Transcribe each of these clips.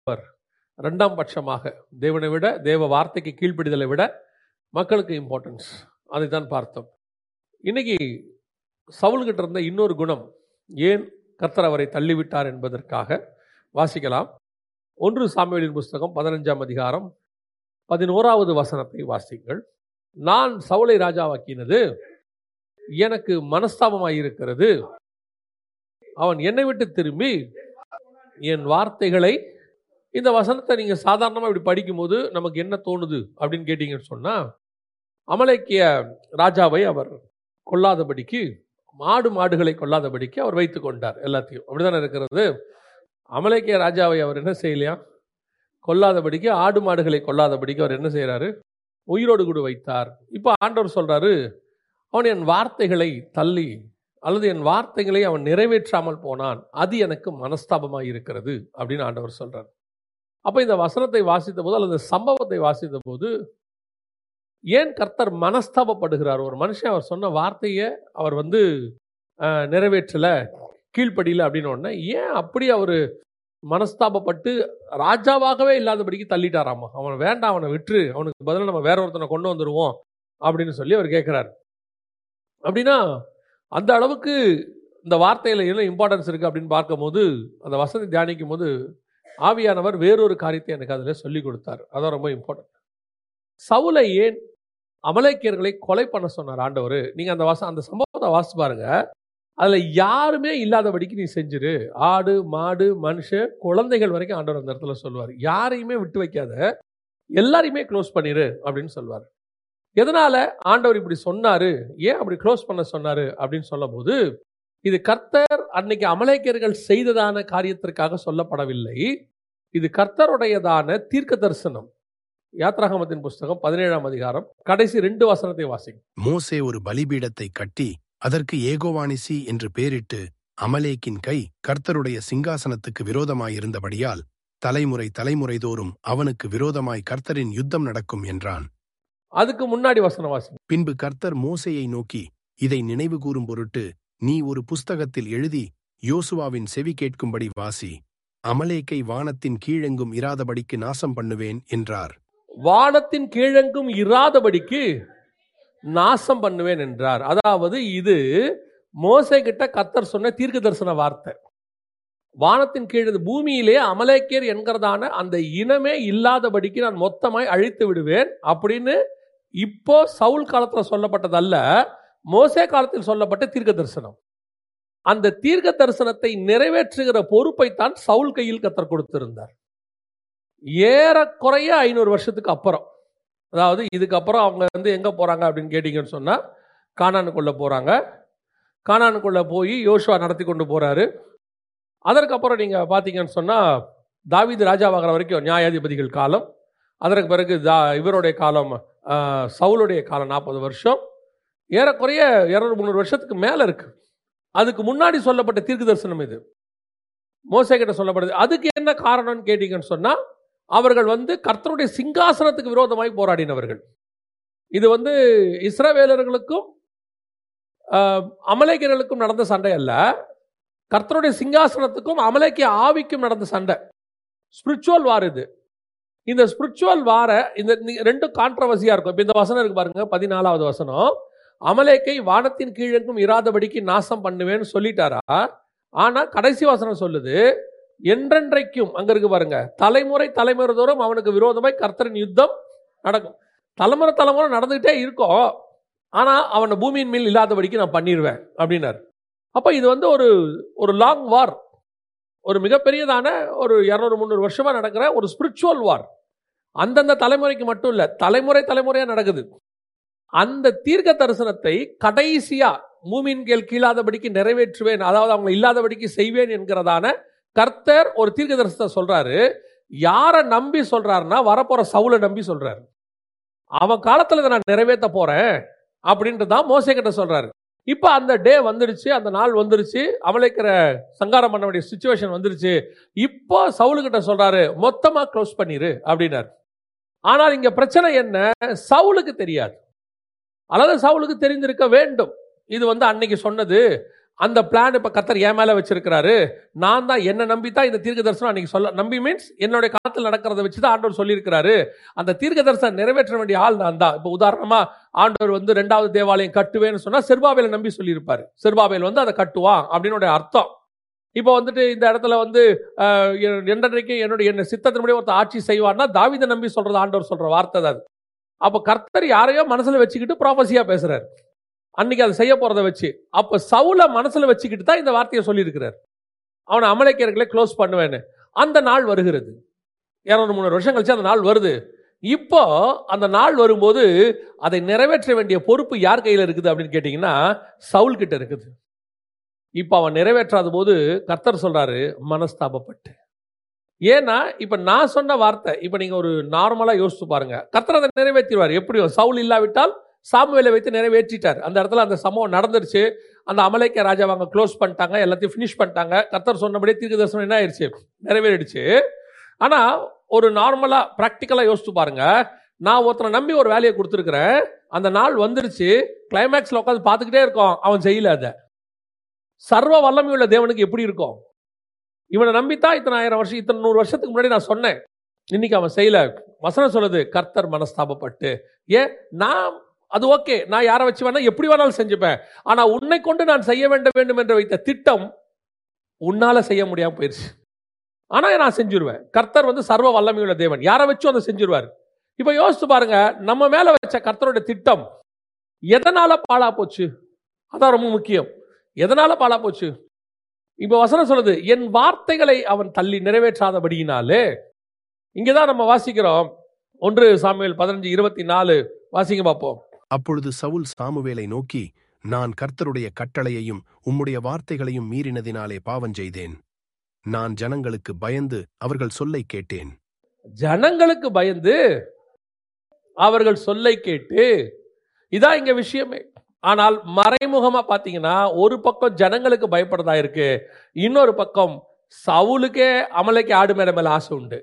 அவர் ரெண்டாம் பட்சமாக தேவனை விட தேவ வார்த்தைக்கு கீழ்ப்படிதலை விட மக்களுக்கு இம்பார்ட்டன்ஸ் அதை தான் பார்த்தோம் இன்னைக்கு சவுல்கிட்ட இருந்த இன்னொரு குணம் ஏன் கர்த்தர் அவரை தள்ளிவிட்டார் என்பதற்காக வாசிக்கலாம் ஒன்று சாமுவேலின் புஸ்தகம் பதினஞ்சாம் அதிகாரம் பதினோராவது வசனத்தை வாசிங்கள் நான் சவுலை ராஜாவாக்கினது எனக்கு மனஸ்தாபமாய் இருக்கிறது அவன் என்னை விட்டு திரும்பி என் வார்த்தைகளை இந்த வசனத்தை நீங்க சாதாரணமா இப்படி படிக்கும்போது நமக்கு என்ன தோணுது அப்படின்னு கேட்டீங்கன்னு சொன்னா அமலேக்கிய ராஜாவை அவர் கொல்லாதபடிக்கு மாடு மாடுகளை கொல்லாதபடிக்கு அவர் வைத்துக் கொண்டார் எல்லாத்தையும் அப்படிதானே இருக்கிறது அமலேக்கிய ராஜாவை அவர் என்ன செய்யலையா கொல்லாதபடிக்கு ஆடு மாடுகளை கொல்லாதபடிக்கு அவர் என்ன செய்றாரு உயிரோடு கூட வைத்தார் இப்போ ஆண்டவர் சொல்றாரு அவன் என் வார்த்தைகளை தள்ளி அல்லது என் வார்த்தைகளை அவன் நிறைவேற்றாமல் போனான் அது எனக்கு மனஸ்தாபமாக இருக்கிறது அப்படின்னு ஆண்டவர் சொல்றார் அப்போ இந்த வசனத்தை வாசித்த போது அல்லது சம்பவத்தை வாசித்த போது ஏன் கர்த்தர் மனஸ்தாபப்படுகிறார் ஒரு மனுஷன் அவர் சொன்ன வார்த்தையை அவர் வந்து அஹ், நிறைவேற்றல கீழ்ப்படியில அப்படின்னு உடனே ஏன் அப்படி அவர் மனஸ்தாபப்பட்டு ராஜாவாகவே இல்லாதபடிக்கு தள்ளிட்டாராமா அவன் வேண்டாம் அவனை விட்டுரு அவனுக்கு பதிலா நம்ம வேற ஒருத்தனை கொண்டு வந்துருவோம் அப்படின்னு சொல்லி அவர் கேட்கிறார் அப்படின்னா அந்த அளவுக்கு இந்த வார்த்தையில என்ன இம்பார்ட்டன்ஸ் இருக்கு அப்படின்னு பார்க்கும்போது அந்த வசதி தியானிக்கும் போது ஆவியானவர் வேறொரு காரியத்தை எனக்கு அதில் சொல்லி கொடுத்தார் அதான் ரொம்ப இம்பார்ட்டன்ட் சவுலை ஏன் அமலேக்கியர்களை கொலை பண்ண சொன்னார் ஆண்டவர் நீங்க அந்த வச அந்த சம்பவத்தை வாசிச்சு பாருங்க அதுல யாருமே இல்லாதபடிக்கு நீ செஞ்சிரு ஆடு மாடு மனுஷன் குழந்தைகள் வரைக்கும் ஆண்டவர் அந்த இடத்துல சொல்லுவார் யாரையுமே விட்டு வைக்காத எல்லாரையுமே க்ளோஸ் பண்ணிரு அப்படின்னு சொல்வார் எதனால ஆண்டவர் இப்படி சொன்னாரு ஏன் அப்படி க்ளோஸ் பண்ண சொன்னாரு அப்படின்னு சொல்லும்போது இது கர்த்தர் அன்னைக்கு அமலேக்கியர்கள் செய்ததான காரியத்திற்காக சொல்லப்படவில்லை இது கர்த்தருடையதான தீர்க்க தரிசனம் யாத்ராகமத்தின் புஸ்தகம் பதினேழாம் அதிகாரம் கடைசி ரெண்டு வசனத்தை வாசிங்க மோசே ஒரு பலிபீடத்தை கட்டி அதற்கு ஏகோவானிசி என்று பெயரிட்டு அமலேக்கின் கை கர்த்தருடைய சிங்காசனத்துக்கு விரோதமாயிருந்தபடியால் தலைமுறை தலைமுறைதோறும் அவனுக்கு விரோதமாய் கர்த்தரின் யுத்தம் நடக்கும் என்றான் அதுக்கு முன்னாடி வசனம் வாசிங்க பின்பு கர்த்தர் மோசேயை நோக்கி இதை நினைவு கூறும் பொருட்டு நீ ஒரு புஸ்தகத்தில் எழுதி யோசுவாவின் செவி கேட்கும்படி வாசி அமலேக்கை வானத்தின் கீழெங்கும் இராதபடிக்கு நாசம் பண்ணுவேன் என்றார் வானத்தின் கீழெங்கும் இராதபடிக்கு நாசம் பண்ணுவேன் என்றார் அதாவது இது மோசே கிட்ட கத்தர் சொன்ன தீர்க்க தரிசன வார்த்தை வானத்தின் கீழ் இந்த பூமியிலே அமலேக்கியர் என்கிறதான அந்த இனமே இல்லாதபடிக்கு நான் மொத்தமாய் அழித்து விடுவேன் அப்படின்னு இப்போ சவுல் காலத்துல சொல்லப்பட்டதல்ல மோசே காலத்தில் சொல்லப்பட்ட தீர்க்க தரிசனம் அந்த தீர்க்க தரிசனத்தை நிறைவேற்றுகிற பொறுப்பை தான் சவுல் கையில் கத்தர் கொடுத்திருந்தார் ஏறக்குறைய ஐநூறு வருஷத்துக்கு அப்புறம் அதாவது இதுக்கப்புறம் அவங்க வந்து எங்கே போகிறாங்க அப்படின்னு கேட்டிங்கன்னு சொன்னால் கானானுக்குள்ளே போகிறாங்க கானானுக்குள்ளே போய் யோசுவா நடத்தி கொண்டு போகிறாரு அதற்கப்புறம் நீங்கள் பார்த்தீங்கன்னு சொன்னால் தாவீது ராஜாவாகிற வரைக்கும் நியாயாதிபதிகள் காலம் அதற்கு பிறகு தா இவருடைய காலம் ஆஹ், சவுலுடைய காலம் நாற்பது வருஷம் ஏறக்குறைய இரநூறு முந்நூறு வருஷத்துக்கு மேலே இருக்கு அதுக்கு முன்னாடி சொல்லப்பட்ட தீர்க்க தரிசனம் இது மோசே கிட்ட சொல்லப்படுது அதுக்கு என்ன காரணம்னு கேட்டீங்கன்னு சொன்னால் அவர்கள் வந்து கர்த்தருடைய சிங்காசனத்துக்கு விரோதமாய் போராடினவர்கள் இது வந்து இஸ்ரவேலர்களுக்கும் ஆஹ், அமலேக்கியர்களுக்கும் நடந்த சண்டை அல்ல கர்த்தருடைய சிங்காசனத்துக்கும் அமலேக்கிய ஆவிக்கும் நடந்த சண்டை ஸ்பிரிச்சுவல் வார் இது இந்த ஸ்பிரிச்சுவல் வார இந்த இந்த ரெண்டும் கான்ட்ரவர்சியா இருக்கும் இப்போ இந்த வசனம் இருக்கு பாருங்க பதினாலாவது வசனம் அமலேக்கை வானத்தின் கீழெங்கும் இராதபடிக்கு நாசம் பண்ணுவேன்னு சொல்லிட்டாரா ஆனா கடைசி வசனம் சொல்லுது என்றென்றைக்கும் அங்க இருக்கு பாருங்க தலைமுறை தலைமுறை தோறும் அவனுக்கு விரோதமாய் கர்த்தரின் யுத்தம் நடக்கும் தலைமுறை தலைமுறை நடந்துகிட்டே இருக்கும் ஆனா அவனை பூமியின் மேல் இல்லாதபடிக்கு நான் பண்ணிடுவேன் அப்படின்னாரு அப்ப இது வந்து ஒரு ஒரு லாங் வார் ஒரு மிகப்பெரியதான ஒரு இரநூறு முந்நூறு வருஷமா நடக்கிற ஒரு ஸ்பிரிச்சுவல் வார் அந்தந்த தலைமுறைக்கு மட்டும் இல்ல தலைமுறை தலைமுறையா நடக்குது அந்த தீர்க்க தரிசனத்தை கடைசியா பூமியின் கீழ் கீழாதபடிக்கு நிறைவேற்றுவேன் அதாவது அவங்க இல்லாதபடிக்கு செய்வேன் என்கிறதான கர்த்தர் ஒரு தீர்க்க தரிசனத்தை சொல்றாரு யாரை நம்பி சொல்றாருன்னா வரப்போற சவுலை நம்பி சொல்றாரு அவன் காலத்துல இதை நான் நிறைவேற்ற போறேன் அப்படின்ட்டு தான் மோசே கிட்ட சொல்றாரு இப்போ அந்த டே வந்துடுச்சு அந்த நாள் வந்துடுச்சு அமலைக்கிற சங்காரம் பண்ண வேண்டிய சுச்சுவேஷன் வந்துடுச்சு இப்போ சவுலுக்கிட்ட சொல்றாரு மொத்தமா க்ளோஸ் பண்ணிரு அப்படின்னாரு ஆனால் இங்க பிரச்சனை என்ன சவுலுக்கு தெரியாது அல்லது சவுலுக்கு தெரிந்திருக்க வேண்டும் இது வந்து அன்னைக்கு சொன்னது அந்த பிளான் இப்ப கத்தர் என் மேல வச்சிருக்கிறாரு நான் தான் என்ன நம்பி தான் இந்த தீர்க்க தரிசனம் அன்னைக்கு சொல்ல நம்பி மீன்ஸ் என்னுடைய காலத்தில் நடக்கிறத வச்சு தான் ஆண்டவர் சொல்லியிருக்கிறாரு அந்த தீர்க்க தரிசனம் நிறைவேற்ற வேண்டிய ஆள் நான் தான் இப்போ உதாரணமா ஆண்டவர் வந்து ரெண்டாவது தேவாலயம் கட்டுவேன்னு சொன்னா செர்பாபேல நம்பி சொல்லியிருப்பாரு செர்பாபேல் வந்து அதை கட்டுவான் அப்படின்னு அர்த்தம் இப்போ வந்துட்டு இந்த இடத்துல வந்து அஹ், என்- என்றைக்கு என்னுடைய என்ன சித்தத்தின்படி ஒருத்தர் ஆட்சி செய்வான்னா தாவீதை நம்பி சொல்றது ஆண்டவர் சொல்ற வார்த்தை தான் அது அப்போ கர்த்தர் யாரையோ மனசுல வச்சுக்கிட்டு ப்ராபஸியா பேசுறாரு அன்னைக்கு அதை செய்ய போறதை வச்சு அப்ப சவுல மனசுல வச்சுக்கிட்டு தான் இந்த வார்த்தையை சொல்லியிருக்கிறார் அவனை அமலைக்கியர்களை க்ளோஸ் பண்ணுவேன்னு அந்த நாள் வருகிறது இரநூறு மூணு வருஷம் கழிச்சு அந்த நாள் வருது இப்போ அந்த நாள் வரும்போது அதை நிறைவேற்ற வேண்டிய பொறுப்பு யார் கையில் இருக்குது அப்படின்னு கேட்டிங்கன்னா சவுல் கிட்ட இருக்குது இப்போ அவன் நிறைவேற்றாத போது கர்த்தர் சொல்றாரு மனஸ்தாபப்பட்டு ஏன்னா இப்ப நான் சொன்ன வார்த்தை இப்ப நீங்க ஒரு நார்மலா யோசிச்சு பாருங்க கர்த்தர் அதை நிறைவேற்றிடுவார் எப்படியும் சவுல் இல்லாவிட்டால் சாமுவேலை வைத்து நிறைவேற்றிட்டார் அந்த இடத்துல அந்த சம்பவம் நடந்துருச்சு அந்த அமலைக்க ராஜாவை அங்க க்ளோஸ் பண்ணிட்டாங்க எல்லாத்தையும் ஃபினிஷ் பண்ணிட்டாங்க கர்த்தர் சொன்னபடியே தீர்க்க தரிசனம் என்ன ஆயிடுச்சு நிறைவேறிடுச்சு ஆனா ஒரு நார்மலா ப்ராக்டிக்கலா யோசிச்சு பாருங்க நான் ஒருத்தனை நம்பி ஒரு வேலையை கொடுத்துருக்கிறேன் அந்த நாள் வந்துருச்சு கிளைமேக்ஸ்ல உட்காந்து பார்த்துக்கிட்டே இருக்கோம் அவன் செய்யல அதை சர்வ வல்லமையுள்ள தேவனுக்கு எப்படி இருக்கும் இவனை நம்பித்தான் இத்தனை ஆயிரம் வருஷம் இத்தனை நூறு வருஷத்துக்கு முன்னாடி நான் சொன்னேன் இன்னைக்கு அவன் செய்யல வசனம் சொல்லுது கர்த்தர் மனஸ்தாபப்பட்டு ஏன் நான் அது ஓகே நான் யாரை வச்சு வேணா எப்படி வேணாலும் செஞ்சுப்பேன் ஆனா உன்னை கொண்டு நான் செய்ய வேண்டும் வேண்டும் என்று வைத்த திட்டம் உன்னால செய்ய முடியாம போயிருச்சு ஆனா நான் செஞ்சிருவேன் கர்த்தர் வந்து சர்வ வல்லமையுள்ள தேவன் யாரை வச்சும் அதை செஞ்சிருவார் இப்ப யோசிச்சு பாருங்க நம்ம மேல வச்ச கர்த்தருடைய திட்டம் எதனால பாழா போச்சு அதான் ரொம்ப முக்கியம் எதனால பாழா போச்சு இப்ப வசனம் சொல்லுது என் வார்த்தைகளை அவன் தள்ளி நிறைவேற்றாதபடியினாலே இங்கதான் நம்ம வாசிக்கிறோம் ஒன்று சாமுவேல் பதினஞ்சு இருபத்தி நாலு வாசிங்க பார்ப்போம் அப்பொழுது சவுல் சாமுவேலை நோக்கி நான் கர்த்தருடைய கட்டளையையும் உம்முடைய வார்த்தைகளையும் மீறினதினாலே பாவம் செய்தேன் நான் ஜனங்களுக்கு பயந்து அவர்கள் சொல்லை கேட்டேன் ஜனங்களுக்கு பயந்து அவர்கள் சொல்லை கேட்டு இதான் இங்க விஷயமே ஆனால் மறைமுகமா பாத்தீங்கன்னா ஒரு பக்கம் ஜனங்களுக்கு பயப்படுறதா இருக்கு இன்னொரு பக்கம் சவுலுக்கே அமலைக்கு ஆடு மேல மேல ஆசை உண்டு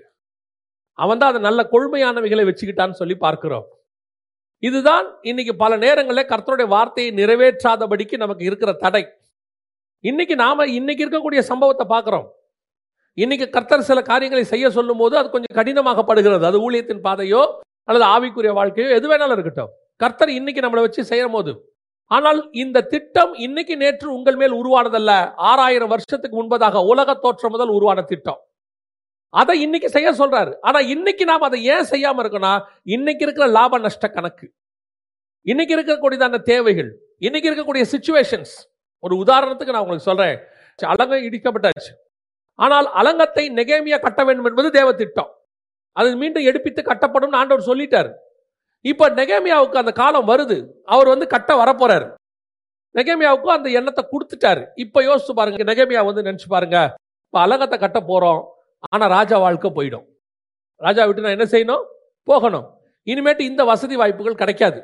அவன் தான் அதை நல்ல கொள்மையானவைகளை வச்சுக்கிட்டான்னு சொல்லி பார்க்கிறோம் இதுதான் இன்னைக்கு பல நேரங்களில் கர்த்தருடைய வார்த்தையை நிறைவேற்றாதபடிக்கு நமக்கு இருக்கிற தடை இன்னைக்கு நாம இன்னைக்கு இருக்கக்கூடிய சம்பவத்தை பார்க்கிறோம் இன்னைக்கு கர்த்தர் சில காரியங்களை செய்ய சொல்லும் போது அது கொஞ்சம் கடினமாகப்படுகிறது அது ஊழியத்தின் பாதையோ அல்லது ஆவிக்குரிய வாழ்க்கையோ எது வேணாலும் இருக்கட்டும் கர்த்தர் இன்னைக்கு நம்மளை வச்சு செய்யும் போது ஆனால் இந்த திட்டம் இன்னைக்கு நேற்று உங்கள் மேல் உருவானதல்ல ஆறாயிரம் வருஷத்துக்கு முன்பதாக உலக தோற்றம் முதல் உருவான திட்டம் அதை இன்னைக்கு செய்ய சொல்றாரு ஆனா இன்னைக்கு நாம் அதை ஏன் செய்யாம இருக்கோம்னா இன்னைக்கு இருக்கிற லாப நஷ்ட கணக்கு இன்னைக்கு இருக்கக்கூடியதான தேவைகள் இன்னைக்கு இருக்கக்கூடிய சுச்சுவேஷன்ஸ் ஒரு உதாரணத்துக்கு நான் உங்களுக்கு சொல்றேன் அலங்கம் இடிக்கப்பட்டாச்சு ஆனால் அலங்கத்தை நெகேமியா கட்ட வேண்டும் என்பது தேவ திட்டம் அது மீண்டும் எடுப்பித்து கட்டப்படும் ஆண்டவர் சொல்லிட்டார் இப்ப நெகேமியாவுக்கு அந்த காலம் வருது அவர் வந்து கட்ட வரப்போறாரு நெகேமியாவுக்கும் அந்த எண்ணத்தை கொடுத்துட்டாரு இப்ப யோசிச்சு பாருங்க நெகேமியா வந்து நினைச்சு பாருங்க இப்ப அலங்கத்தை கட்ட போறோம் ஆனா ராஜா வாழ்க்கை போயிடும் ராஜா விட்டு நான் என்ன செய்யணும் போகணும் இனிமேட்டு இந்த வசதி வாய்ப்புகள் கிடைக்காது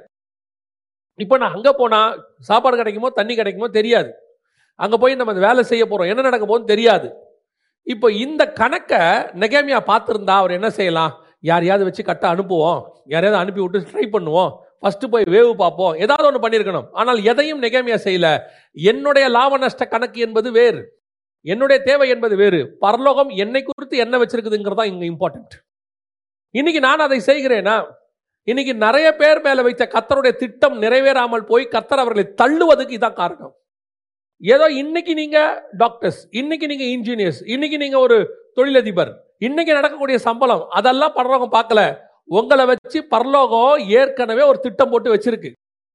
இப்போ நான் அங்க போனா சாப்பாடு கிடைக்குமோ தண்ணி கிடைக்குமோ தெரியாது அங்க போய் நம்ம அந்த வேலை செய்ய போறோம் என்ன நடக்க போகுதுன்னு தெரியாது இப்போ இந்த கணக்கை நெகேமியா பார்த்துருந்தா அவர் என்ன செய்யலாம் யாரையாவது வச்சு கட்ட அனுப்புவோம் யாரையாவது அனுப்பி விட்டு ட்ரை பண்ணுவோம் ஃபர்ஸ்ட் போய் வேவு பார்ப்போம் ஏதாவது ஒன்று பண்ணியிருக்கணும் ஆனால் எதையும் நெகேமியா செய்யல என்னுடைய லாப நஷ்ட கணக்கு என்பது வேறு என்னுடைய தேவை என்பது வேறு பரலோகம் என்னை குறித்து என்ன வச்சிருக்குதுங்கிறது தான் இங்க இம்பார்ட்டன்ட் இன்னைக்கு நான் அதை செய்கிறேனா இன்னைக்கு நிறைய பேர் மேல வைத்த கத்தருடைய திட்டம் நிறைவேறாமல் போய் கத்தர் அவர்களை தள்ளுவதுக்கு இதான் காரணம் ஏதோ இன்னைக்கு நீங்க டாக்டர்ஸ் இன்னைக்கு நீங்க இன்ஜினியர்ஸ் இன்னைக்கு நீங்க ஒரு தொழிலதிபர் இன்னைக்கு நடக்கக்கூடிய சம்பளம் அதெல்லாம் பரலோகம் பார்க்கல உங்களை வச்சு பரலோகம் ஏற்கனவே ஒரு திட்டம் போட்டு வச்சிருக்கு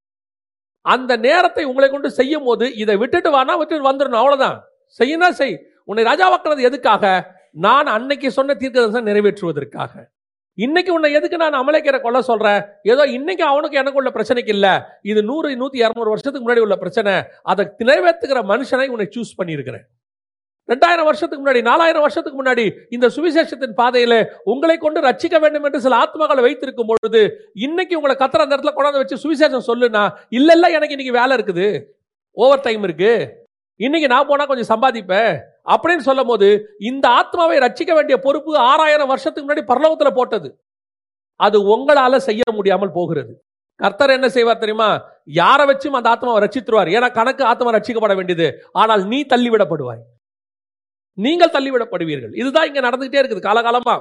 அந்த நேரத்தை உங்களை கொண்டு செய்யும் போது இதை விட்டுட்டு வானா விட்டுட்டு வந்துடணும் அவ்வளவுதான் செய்யினா செய் உன்னை ராஜாவாக்குறது எதுக்காக நான் அன்னைக்கு சொன்ன தீர்க்கதரிசனம் நிறைவேற்றுவதற்காக இன்னைக்கு உன்னை எதுக்கு நான் அமலைக்கிற கொள்ள சொல்றேன் ஏதோ இன்னைக்கு அவனுக்கு எனக்கு உள்ள பிரச்சனைக்கு இல்ல இது நூறு நூத்தி இரநூறு வருஷத்துக்கு முன்னாடி உள்ள பிரச்சனை அதை நிறைவேற்றுகிற மனுஷனை உன்னை சூஸ் பண்ணியிருக்கிறேன் ரெண்டாயிரம் வருஷத்துக்கு முன்னாடி நாலாயிரம் வருஷத்துக்கு முன்னாடி இந்த சுவிசேஷத்தின் பாதையில உங்களை கொண்டு ரட்சிக்க வேண்டும் என்று சில ஆத்மாக்களை வைத்திருக்கும் பொழுது இன்னைக்கு உங்களை கத்திர அந்த இடத்துல கொண்டாந்து வச்சு சுவிசேஷம் சொல்லுனா இல்ல இல்ல எனக்கு இன்னைக்கு வேலை இருக்குது ஓவர் டைம் இருக்கு இன்னைக்கு நான் போனா கொஞ்சம் சம்பாதிப்பேன் அப்படின்னு சொல்லும் போது இந்த ஆத்மாவை ரட்சிக்க வேண்டிய பொறுப்பு ஆறாயிரம் வருஷத்துக்கு முன்னாடி பரலோகத்துல போட்டது அது உங்களால செய்ய முடியாமல் போகிறது கர்த்தர் என்ன செய்வார் தெரியுமா யாரை வச்சும் அந்த ஆத்மாவை ரட்சித்துருவார் ஏன்னா கணக்கு ஆத்மா ரட்சிக்கப்பட வேண்டியது ஆனால் நீ தள்ளிவிடப்படுவாய் நீங்கள் தள்ளிவிடப்படுவீர்கள் இதுதான் இங்க நடந்துகிட்டே இருக்குது காலகாலமா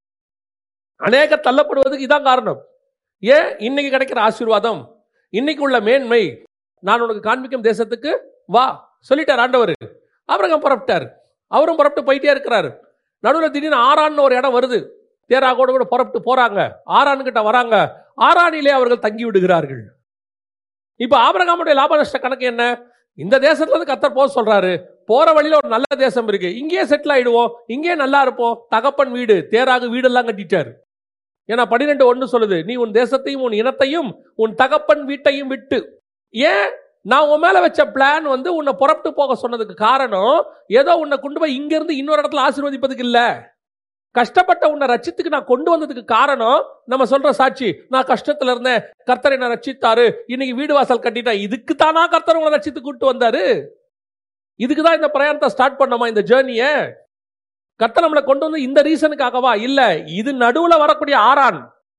அநேக தள்ளப்படுவதுக்கு இதான் காரணம் ஏன் இன்னைக்கு கிடைக்கிற ஆசீர்வாதம் இன்னைக்கு உள்ள மேன்மை நான் உனக்கு காண்பிக்கும் தேசத்துக்கு வா சொல்லிட்டார் ஆண்டவர் அப்புறம் புறப்பட்டார் அவரும் புறப்பட்டு போயிட்டே இருக்கிறாரு நடுவில் திடீர்னு ஆறான்னு ஒரு இடம் வருது தேராகோட கூட புறப்பட்டு போறாங்க ஆறான் கிட்ட வராங்க ஆறானிலே அவர்கள் தங்கி விடுகிறார்கள் இப்ப ஆபரகாமுடைய லாப நஷ்ட கணக்கு என்ன இந்த தேசத்துல இருந்து கத்தர் போக சொல்றாரு போற வழியில ஒரு நல்ல தேசம் இருக்கு இங்கேயே செட்டில் ஆயிடுவோம் இங்கேயே நல்லா இருப்போம் தகப்பன் வீடு தேராக வீடெல்லாம் கட்டிட்டாரு ஏன்னா பன்னிரெண்டு ஒன்று சொல்லுது நீ உன் தேசத்தையும் உன் இனத்தையும் உன் தகப்பன் வீட்டையும் விட்டு ஏன் நான் உன் மேல வச்ச பிளான் வந்து உன்னை புறப்பட்டு போக சொன்னதுக்கு காரணம் ஏதோ உன்னை கொண்டு போய் இங்க இருந்து இன்னொரு இடத்துல ஆசீர்வதிப்பதுக்கு இல்ல கஷ்டப்பட்ட உன்னை ரட்சித்துக்கு நான் கொண்டு வந்ததுக்கு காரணம் நம்ம சொல்ற சாட்சி நான் கஷ்டத்துல இருந்தேன் கர்த்தர் என்ன ரட்சித்தாரு இன்னைக்கு வீடு வாசல் கட்டிட்டேன் இதுக்கு தானா கர்த்தர் உங்களை ரட்சித்து கூட்டு வந்தாரு இதுக்கு தான் இந்த பிரயாணத்தை ஸ்டார்ட் பண்ணோமா இந்த ஜேர்னிய கர்த்தர் நம்மளை கொண்டு வந்து இந்த ரீசனுக்காகவா இல்ல இது நடுவுல வரக்கூடிய ஆறான்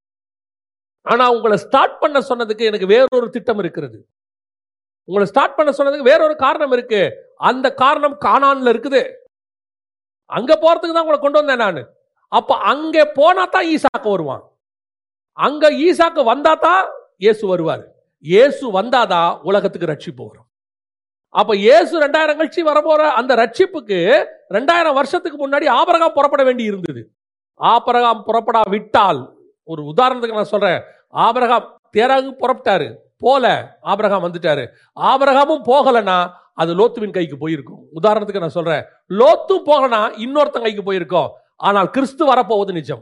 ஆனா உங்களை ஸ்டார்ட் பண்ண சொன்னதுக்கு எனக்கு வேறொரு திட்டம் இருக்கிறது உங்களை ஸ்டார்ட் பண்ண சொன்னதுக்கு வேறொரு காரணம் இருக்கு அந்த காரணம் காணான்ல இருக்குது அங்க போறதுக்கு தான் உங்களை கொண்டு வந்தேன் நான் அப்ப அங்க போனா தான் ஈசாக்கு வருவான் அங்க ஈசாக்கு வந்தா தான் இயேசு வருவார் இயேசு வந்தாதான் உலகத்துக்கு ரட்சிப்பு வரும் அப்ப இயேசு ரெண்டாயிரம் கழிச்சு வரப்போற அந்த ரட்சிப்புக்கு ரெண்டாயிரம் வருஷத்துக்கு முன்னாடி ஆபரகாம் புறப்பட வேண்டி இருந்தது ஆபரகாம் புறப்படா விட்டால் ஒரு உதாரணத்துக்கு நான் சொல்றேன் ஆபரகாம் தேராகு புறப்பட்டாரு போல ஆபரகாம் வந்துட்டாரு ஆபரகாமும் போகலனா அது லோத்துவின் கைக்கு போயிருக்கும் உதாரணத்துக்கு நான் சொல்றேன் லோத்தும் போகலனா இன்னொருத்தன் கைக்கு போயிருக்கோம் ஆனால் கிறிஸ்து வரப்போவது நிஜம்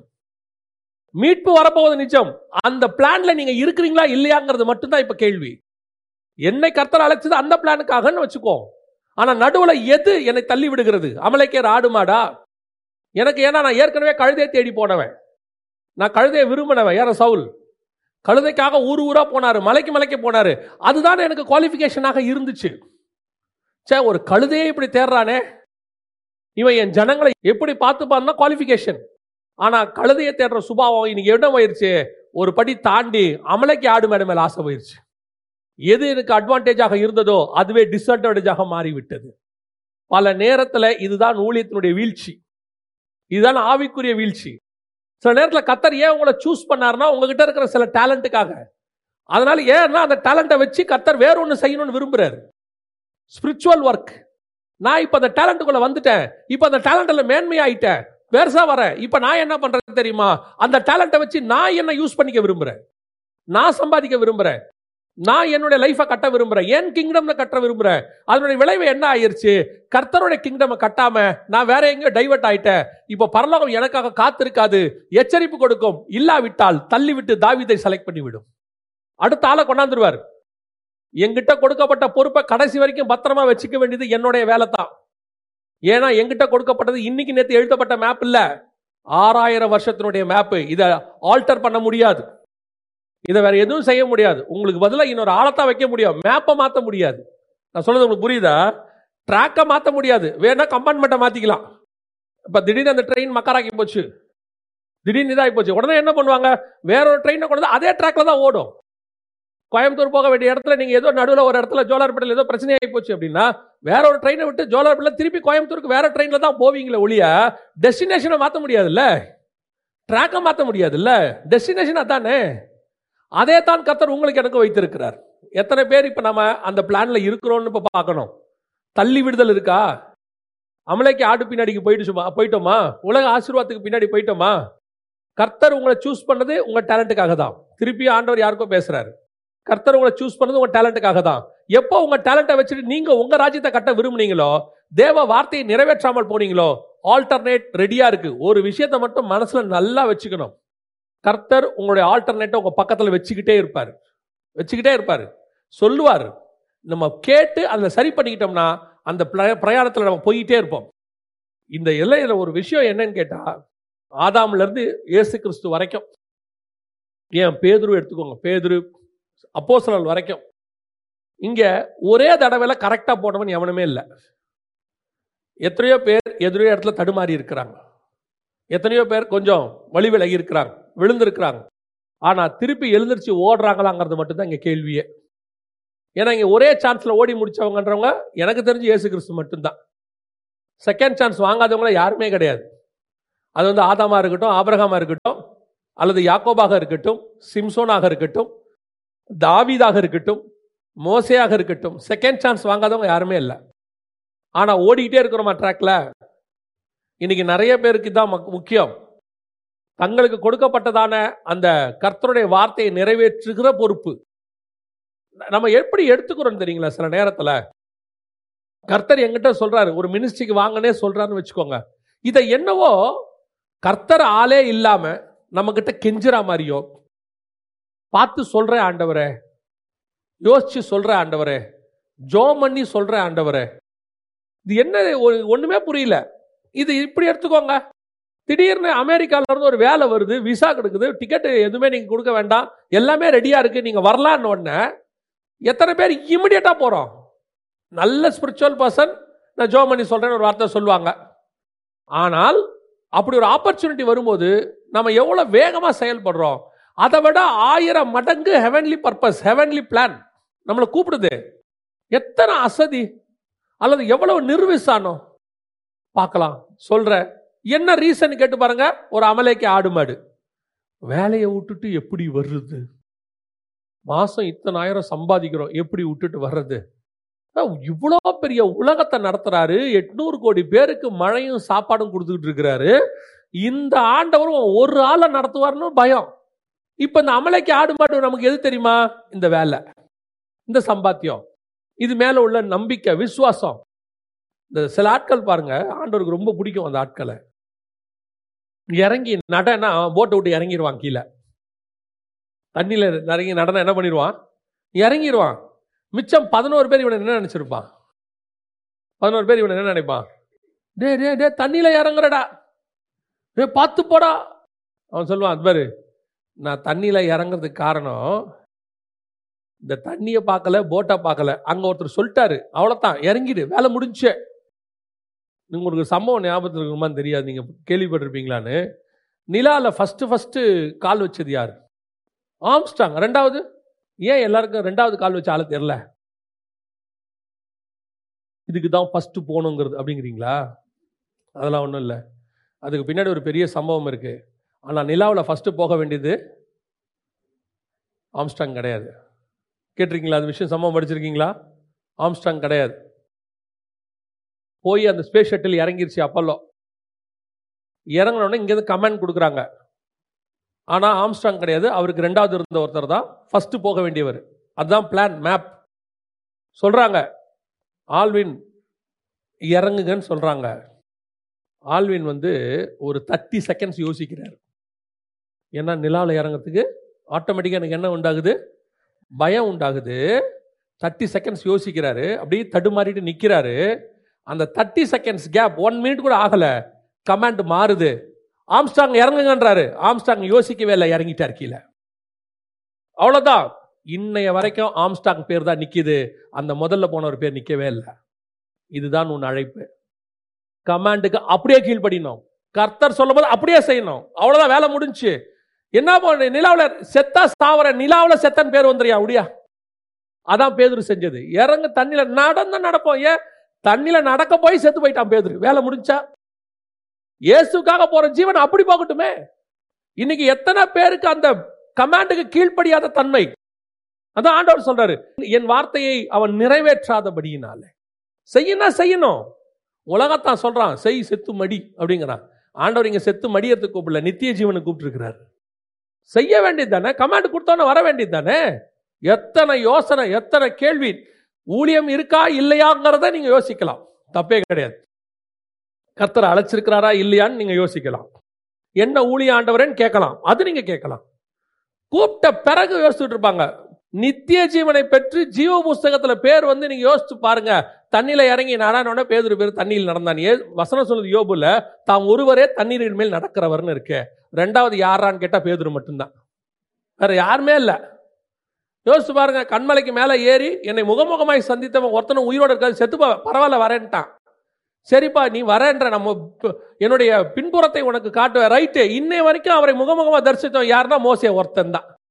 மீட்பு வரப்போவது நிஜம் அந்த பிளான்ல நீங்க இருக்கிறீங்களா இல்லையாங்கிறது மட்டும்தான் இப்ப கேள்வி என்னை கர்த்தர் அழைச்சது அந்த பிளானுக்காகன்னு வச்சுக்கோ ஆனா நடுவுல எது என்னை தள்ளி விடுகிறது அமலைக்கேர் ஆடு மாடா எனக்கு ஏன்னா நான் ஏற்கனவே கழுதையை தேடி போனவன் நான் கழுதையை விரும்பினவன் யார சவுல் கழுதைக்காக ஊர் ஊரா போனாரு மலைக்கு மலைக்கு போனாரு அதுதான் எனக்கு குவாலிஃபிகேஷனாக இருந்துச்சு சே ஒரு கழுதையே இப்படி தேடுறானே இவன் என் ஜனங்களை எப்படி பார்த்துப்பான்னா குவாலிஃபிகேஷன் ஆனா கழுதையை தேடுற சுபாவம் இன்னைக்கு இடம் போயிருச்சு ஒரு படி தாண்டி அமலைக்கு ஆடு மேடம் மேல ஆசை போயிருச்சு எது எனக்கு அட்வான்டேஜாக இருந்ததோ அதுவே டிஸ்அட்வான்டேஜாக மாறிவிட்டது பல நேரத்துல இதுதான் ஊழியத்தினுடைய வீழ்ச்சி இதுதான் ஆவிக்குரிய வீழ்ச்சி சில நேரத்தில் கத்தர் ஏன் உங்களை சூஸ் பண்ணாருன்னா உங்ககிட்ட இருக்கிற சில டேலண்ட்டுக்காக அதனால ஏன்னா அந்த டேலண்ட்டை வச்சு கத்தர் வேற ஒன்று செய்யணும்னு விரும்புறாரு ஸ்பிரிச்சுவல் ஒர்க் நான் இப்போ அந்த டேலண்ட்டுக்குள்ள வந்துட்டேன் இப்போ அந்த டேலண்ட்ல மேன்மையாயிட்டேன் பெருசா வரேன் இப்போ நான் என்ன பண்றது தெரியுமா அந்த டேலண்ட்டை வச்சு நான் என்ன யூஸ் பண்ணிக்க விரும்புறேன் நான் சம்பாதிக்க விரும்புறேன் நான் என்னுடைய லைஃபை கட்ட விரும்புறேன் என் கிங்டம்ல கட்ட விரும்புறேன் அதனுடைய விளைவு என்ன ஆயிருச்சு கர்த்தருடைய கிங்டம் கட்டாம நான் வேற எங்கேயோ டைவர்ட் ஆயிட்டேன் இப்போ பரலோகம் எனக்காக காத்திருக்காது எச்சரிப்பு கொடுக்கும் இல்லாவிட்டால் தள்ளிவிட்டு தாவிதை செலக்ட் பண்ணிவிடும் அடுத்த ஆளை கொண்டாந்துருவார் எங்கிட்ட கொடுக்கப்பட்ட பொறுப்பை கடைசி வரைக்கும் பத்திரமா வச்சுக்க வேண்டியது என்னுடைய வேலை தான் ஏன்னா எங்கிட்ட கொடுக்கப்பட்டது இன்னைக்கு நேற்று எழுதப்பட்ட மேப் இல்ல ஆறாயிரம் வருஷத்தினுடைய மேப் இதை ஆல்டர் பண்ண முடியாது இதை வேற எதுவும் செய்ய முடியாது உங்களுக்கு பதிலாக இன்னொரு ஆழத்தான் வைக்க முடியும் மேப்பை மாற்ற முடியாது நான் சொல்றது உங்களுக்கு புரியுதா ட்ராக்கை மாற்ற முடியாது வேணா கம்பார்ட்மெண்ட்டை மாற்றிக்கலாம் இப்போ திடீர்னு அந்த ட்ரெயின் மக்கராக்கி போச்சு திடீர்னு இதாகி போச்சு உடனே என்ன பண்ணுவாங்க வேற ஒரு ட்ரெயினை கொண்டு வந்து அதே ட்ராக்ல தான் ஓடும் கோயம்புத்தூர் போக வேண்டிய இடத்துல நீங்கள் ஏதோ நடுவில் ஒரு இடத்துல ஜோலார்பேட்டில் ஏதோ பிரச்சனை ஆகி போச்சு அப்படின்னா வேற ஒரு ட்ரெயினை விட்டு ஜோலார்பேட்டில் திருப்பி கோயம்புத்தூருக்கு வேற ட்ரெயினில் தான் போவீங்களே ஒழிய டெஸ்டினேஷனை மாற்ற முடியாதுல்ல ட்ராக்கை மாற்ற முடியாதுல்ல டெஸ்டினேஷன் அதானே அதே தான் கத்தர் உங்களுக்கு எனக்கு வைத்திருக்கிறார் எத்தனை பேர் இப்ப நம்ம அந்த பிளான்ல இருக்கிறோம்னு இப்ப பார்க்கணும் தள்ளி விடுதல் இருக்கா அமலைக்கு ஆடு பின்னாடிக்கு போயிட்டு போயிட்டோமா உலக ஆசீர்வாதத்துக்கு பின்னாடி போயிட்டோமா கர்த்தர் உங்களை சூஸ் பண்ணது உங்க டேலண்ட்டுக்காக தான் திருப்பி ஆண்டவர் யாருக்கோ பேசுறாரு கர்த்தர் உங்களை சூஸ் பண்ணது உங்க டேலண்ட்டுக்காக தான் எப்போ உங்க டேலண்ட்டை வச்சுட்டு நீங்க உங்க ராஜ்யத்தை கட்ட விரும்புனீங்களோ தேவ வார்த்தையை நிறைவேற்றாமல் போனீங்களோ ஆல்டர்னேட் ரெடியா இருக்கு ஒரு விஷயத்தை மட்டும் மனசுல நல்லா வச்சுக்கணும் கர்த்தர் உங்களுடைய ஆல்டர்னேட்டை உங்க பக்கத்தில் வச்சுக்கிட்டே இருப்பார் வச்சுக்கிட்டே இருப்பார் சொல்லுவார் நம்ம கேட்டு அதில் சரி பண்ணிக்கிட்டோம்னா அந்த பிரயாணத்தில் நம்ம போயிட்டே இருப்போம் இந்த எல்லையில் ஒரு விஷயம் என்னன்னு கேட்டா ஆதாம்ல இருந்து இயேசு கிறிஸ்து வரைக்கும் ஏன் பேதுரு எடுத்துக்கோங்க பேதுரு அப்போசலல் வரைக்கும் இங்க ஒரே தடவையில் கரெக்டாக போனவன் எவனுமே இல்லை எத்தனையோ பேர் எதிரோ இடத்துல தடுமாறி இருக்கிறாங்க எத்தனையோ பேர் கொஞ்சம் வழி விலகி இருக்கிறாங்க விழுந்திருக்கிறாங்க ஆனா திருப்பி எழுந்திருச்சு ஓடுறாங்களாங்கிறது மட்டும்தான் இங்க கேள்வியே ஏன்னா இங்க ஒரே சான்ஸ்ல ஓடி முடிச்சவங்கன்றவங்க எனக்கு தெரிஞ்சு இயேசு கிறிஸ்து மட்டும்தான் செகண்ட் சான்ஸ் வாங்காதவங்கள யாருமே கிடையாது அது வந்து ஆதாமா இருக்கட்டும் ஆபிரகாமா இருக்கட்டும் அல்லது யாக்கோபாக இருக்கட்டும் சிம்சோனாக இருக்கட்டும் தாவீதாக இருக்கட்டும் மோசையாக இருக்கட்டும் செகண்ட் சான்ஸ் வாங்காதவங்க யாருமே இல்லை ஆனா ஓடிக்கிட்டே இருக்கிறோமா ட்ராக்ல இன்னைக்கு நிறைய பேருக்கு தான் முக்கியம் தங்களுக்கு கொடுக்கப்பட்டதான அந்த கர்த்தருடைய வார்த்தையை நிறைவேற்றுகிற பொறுப்பு நம்ம எப்படி எடுத்துக்கிறோம் தெரியுங்களா சில நேரத்துல கர்த்தர் எங்கிட்ட சொல்றாரு ஒரு மினிஸ்ட்ரிக்கு வாங்கனே சொல்றாருன்னு வச்சுக்கோங்க இதை என்னவோ கர்த்தர் ஆளே இல்லாம நம்ம கிட்ட கெஞ்சுற மாதிரியோ பார்த்து சொல்றேன் ஆண்டவரே யோசிச்சு சொல்றேன் ஆண்டவரே ஜோம் பண்ணி சொல்றேன் ஆண்டவரே இது என்ன ஒரு- ஒண்ணுமே புரியல இது இப்படி எடுத்துக்கோங்க திடீர்னு அமெரிக்கால இருந்து ஒரு வேலை வருது விசா கிடைக்குது டிக்கெட் எதுவுமே நீங்க கொடுக்க வேண்டாம் எல்லாமே ரெடியா இருக்கு நீங்க வரலான்னு உடனே எத்தனை பேர் இமிடியட்டா போறோம் நல்ல ஸ்பிரிச்சுவல் பர்சன் நான் ஜோ பண்ணி சொல்றேன்னு ஒரு வார்த்தை சொல்லுவாங்க ஆனால் அப்படி ஒரு ஆப்பர்ச்சுனிட்டி வரும்போது நம்ம எவ்வளவு வேகமா செயல்படுறோம் அதை விட ஆயிரம் மடங்கு ஹெவன்லி பர்பஸ் ஹெவன்லி பிளான் நம்மளை கூப்பிடுது எத்தனை அசதி அல்லது எவ்வளவு நிர்விசானம் பார்க்கலாம் சொல்றேன் என்ன ரீசன் கேட்டு பாருங்க ஒரு அமலைக்கு ஆடு மாடு வேலையை விட்டுட்டு எப்படி வருது மாசம் இத்தனை ஆயிரம் சம்பாதிக்கிறோம் எப்படி விட்டுட்டு வர்றது இவ்வளோ பெரிய உலகத்தை நடத்துறாரு எட்நூறு கோடி பேருக்கு மழையும் சாப்பாடும் கொடுத்துக்கிட்டு இருக்கிறாரு இந்த ஆண்டவரும் ஒரு ஆளை நடத்துவார்னு பயம் இப்ப இந்த அமலைக்கு ஆடு மாடு நமக்கு எது தெரியுமா இந்த வேலை இந்த சம்பாத்தியம் இது மேல உள்ள நம்பிக்கை விசுவாசம் இந்த சில ஆட்கள் பாருங்க ஆண்டவருக்கு ரொம்ப பிடிக்கும் அந்த ஆட்களை இறங்கி நடனா போட்டை விட்டு இறங்கிடுவான் கீழே தண்ணியில இறங்கி நடனா என்ன பண்ணிடுவான் இறங்கிடுவான் மிச்சம் பதினோரு பேர் இவனை என்ன நினைச்சிருப்பான் பதினோரு பேர் இவனை என்ன நினைப்பான் டே டே டே தண்ணியில இறங்குறடா டே பார்த்து போடா அவன் சொல்லுவான் அது பாரு நான் தண்ணியில இறங்குறதுக்கு காரணம் இந்த தண்ணியை பார்க்கல போட்டை பார்க்கல அங்க ஒருத்தர் சொல்லிட்டாரு அவ்வளவுதான் இறங்கிடு வேலை முடிஞ்சு உங்களுக்கு ஒரு சம்பவம் ஞாபகத்தில் இருக்குமான்னு தெரியாது நீங்க கேள்விப்பட்டிருப்பீங்களான்னு நிலால ஃபர்ஸ்ட் ஃபர்ஸ்ட் கால் வச்சது யார் ஆம்ஸ்டாங் ரெண்டாவது ஏன் எல்லாருக்கும் ரெண்டாவது கால் வச்ச ஆளு தெரியல இதுக்கு தான் ஃபர்ஸ்ட் போகணுங்கிறது அப்படிங்கிறீங்களா அதெல்லாம் ஒன்றும் இல்லை அதுக்கு பின்னாடி ஒரு பெரிய சம்பவம் இருக்கு ஆனால் நிலாவில் ஃபர்ஸ்ட் போக வேண்டியது ஆம்ஸ்டாங் கிடையாது கேட்டிருக்கீங்களா அது விஷயம் சம்பவம் படிச்சிருக்கீங்களா ஆம்ஸ்டாங் கிடையாது போய் அந்த ஸ்பேஸ் ஷட்டில் இறங்கிருச்சு அப்பல்லோ இறங்கினோடனே இங்கேருந்து கமெண்ட் கொடுக்குறாங்க ஆனால் ஆம்ஸ்டாங் கிடையாது அவருக்கு ரெண்டாவது இருந்த ஒருத்தர் தான் ஃபர்ஸ்ட் போக வேண்டியவர் அதுதான் பிளான் மேப் சொல்றாங்க ஆல்வின் இறங்குங்கன்னு சொல்றாங்க ஆல்வின் வந்து ஒரு தேர்ட்டி செகண்ட்ஸ் யோசிக்கிறார் ஏன்னா நிலாவில் இறங்குறதுக்கு ஆட்டோமேட்டிக்காக எனக்கு என்ன உண்டாகுது பயம் உண்டாகுது தேர்ட்டி செகண்ட்ஸ் யோசிக்கிறாரு அப்படியே தடுமாறிட்டு நிற்கிறாரு அந்த thirty seconds gap one minute கூட ஆகல கமாண்ட் மாறுது ஆம்ஸ்டாங் இறங்குங்கன்றாரு ஆம்ஸ்டாங் யோசிக்கவே இல்லை இறங்கிட்டார் கீழே அவ்வளவுதான் இன்னைய வரைக்கும் ஆம்ஸ்டாங் பேர் தான் நிக்குது அந்த முதல்ல போனவர் பேர் நிக்கவே இல்லை இதுதான் உன் அழைப்பு கமாண்டுக்கு அப்படியே கீழ்ப்படினோம் கர்த்தர் சொல்லும் போது அப்படியே செய்யணும் அவ்வளவுதான் வேலை முடிஞ்சு என்ன பண்ண நிலாவுல செத்தா சாவர நிலாவுல செத்தன் பேர் வந்துறியா அப்படியா அதான் பேதுரு செஞ்சது இறங்க தண்ணியில நடந்த நடப்போம் ஏன் தண்ணியில நடக்க போய் செத்து போயிட்டான் பேதுரு வேலை முடிஞ்சா இயேசுக்காக போற ஜீவன் அப்படி போகட்டுமே இன்னைக்கு எத்தனை பேருக்கு அந்த கமாண்டுக்கு கீழ்ப்படியாத தன்மை அதான் ஆண்டவர் சொல்றாரு என் வார்த்தையை அவன் நிறைவேற்றாதபடியினால செய்யனா செய்யணும் உலகத்தான் சொல்றான் செய் செத்து மடி அப்படிங்கிறான் ஆண்டவர் இங்க செத்து மடியறதுக்கு கூப்பிடல நித்திய ஜீவனுக்கு கூப்பிட்டு செய்ய வேண்டியது தானே கமாண்ட் கொடுத்தோன்னு வர வேண்டியது தானே எத்தனை யோசனை எத்தனை கேள்வி ஊழியம் இருக்கா இல்லையாங்கிறத நீங்க யோசிக்கலாம் தப்பே கிடையாது கர்த்தர் அழைச்சிருக்கிறாரா இல்லையான்னு நீங்க யோசிக்கலாம் என்ன ஊழிய ஆண்டவரேன்னு கேட்கலாம் அது நீங்க கேட்கலாம் கூப்பிட்ட பிறகு யோசிச்சுட்டு இருப்பாங்க நித்திய ஜீவனை பெற்று ஜீவ புஸ்தகத்துல பேர் வந்து நீங்க யோசிச்சு பாருங்க தண்ணியில இறங்கி நாடானோட பேதுரு பேர் தண்ணியில் நடந்தான் ஏ வசனம் சொல்லுது யோபுல தாம் ஒருவரே தண்ணீரின் மேல் நடக்கிறவர்னு இருக்கு ரெண்டாவது யாரான்னு கேட்டா பேதுரு மட்டும்தான் வேற யாருமே இல்லை யோசிச்சு பாருங்க கண்மலைக்கு மேலே ஏறி என்னை முகமுகமாய் சந்தித்தவன் ஒருத்தனும் உயிரோட இருக்காது செத்துப்பா பரவாயில்ல வரேன்ட்டான் சரிப்பா நீ வரேன்ற நம்ம ப- என்னுடைய பின்புறத்தை உனக்கு காட்டுவேன் ரைட்டு இன்னை வரைக்கும் அவரை முகமுகமா தரிசித்தவன் யாருன்னா மோசே ஒருத்தன் தான்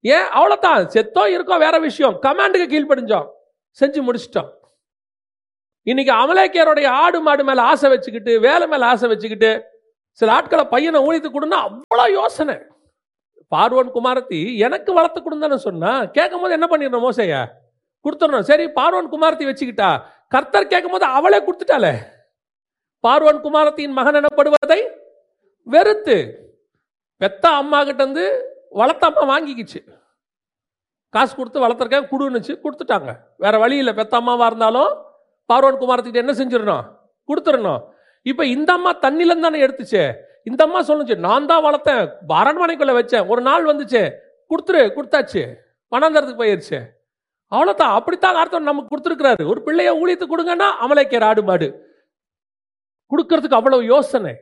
ஏன் அவ்வளவுதான் செத்தோ இருக்கோம் வேற விஷயம் கமாண்டுக்கு கீழ்ப்படிஞ்சோம் செஞ்சு முடிச்சிட்டோம் இன்னைக்கு அமலேக்கியருடைய ஆடு மாடு மேல ஆசை வச்சுக்கிட்டு வேலை மேல ஆசை வச்சுக்கிட்டு சில ஆட்களை பையனை ஊழித்து கொடுன்னா அவ்வளோ யோசனை பார்வன் குமாரத்தி எனக்கு வளர்த்து கொடுந்தானே சொன்னா கேட்கும் போது என்ன பண்ணிடணும் மோசைய கொடுத்துடணும் சரி பார்வன் குமாரத்தி வச்சுக்கிட்டா கர்த்தர் கேட்கும் போது அவளே கொடுத்துட்டாளே பார்வன் குமாரத்தின் மகன் எனப்படுவதை வெறுத்து பெத்த அம்மா கிட்ட இருந்து வளர்த்த அம்மா வாங்கிக்கிச்சு காசு கொடுத்து வளர்த்துருக்கேன் குடுன்னுச்சு கொடுத்துட்டாங்க வேற வழி இல்லை பெத்த அம்மாவா இருந்தாலும் பார்வன் குமாரத்துக்கிட்ட என்ன செஞ்சிடணும் கொடுத்துடணும் இப்போ இந்த அம்மா தண்ணிலேருந்து தானே எடுத்துச்சு இந்த அம்மா சொல்லுச்சு நான் தான் வளர்த்தேன் அரண்மனைக்குள்ள வச்சேன் ஒரு நாள் வந்துச்சு கொடுத்துரு கொடுத்தாச்சு பணாந்தரத்துக்கு போயிருச்சு அவ்வளோதான் அப்படித்தான் அர்த்தம் நமக்கு கொடுத்துருக்கிறாரு ஒரு பிள்ளைய ஊழியத்து கொடுங்கன்னா அமலைக்கிற ஆடு மாடு கொடுக்கறதுக்கு அவ்வளவு யோசனை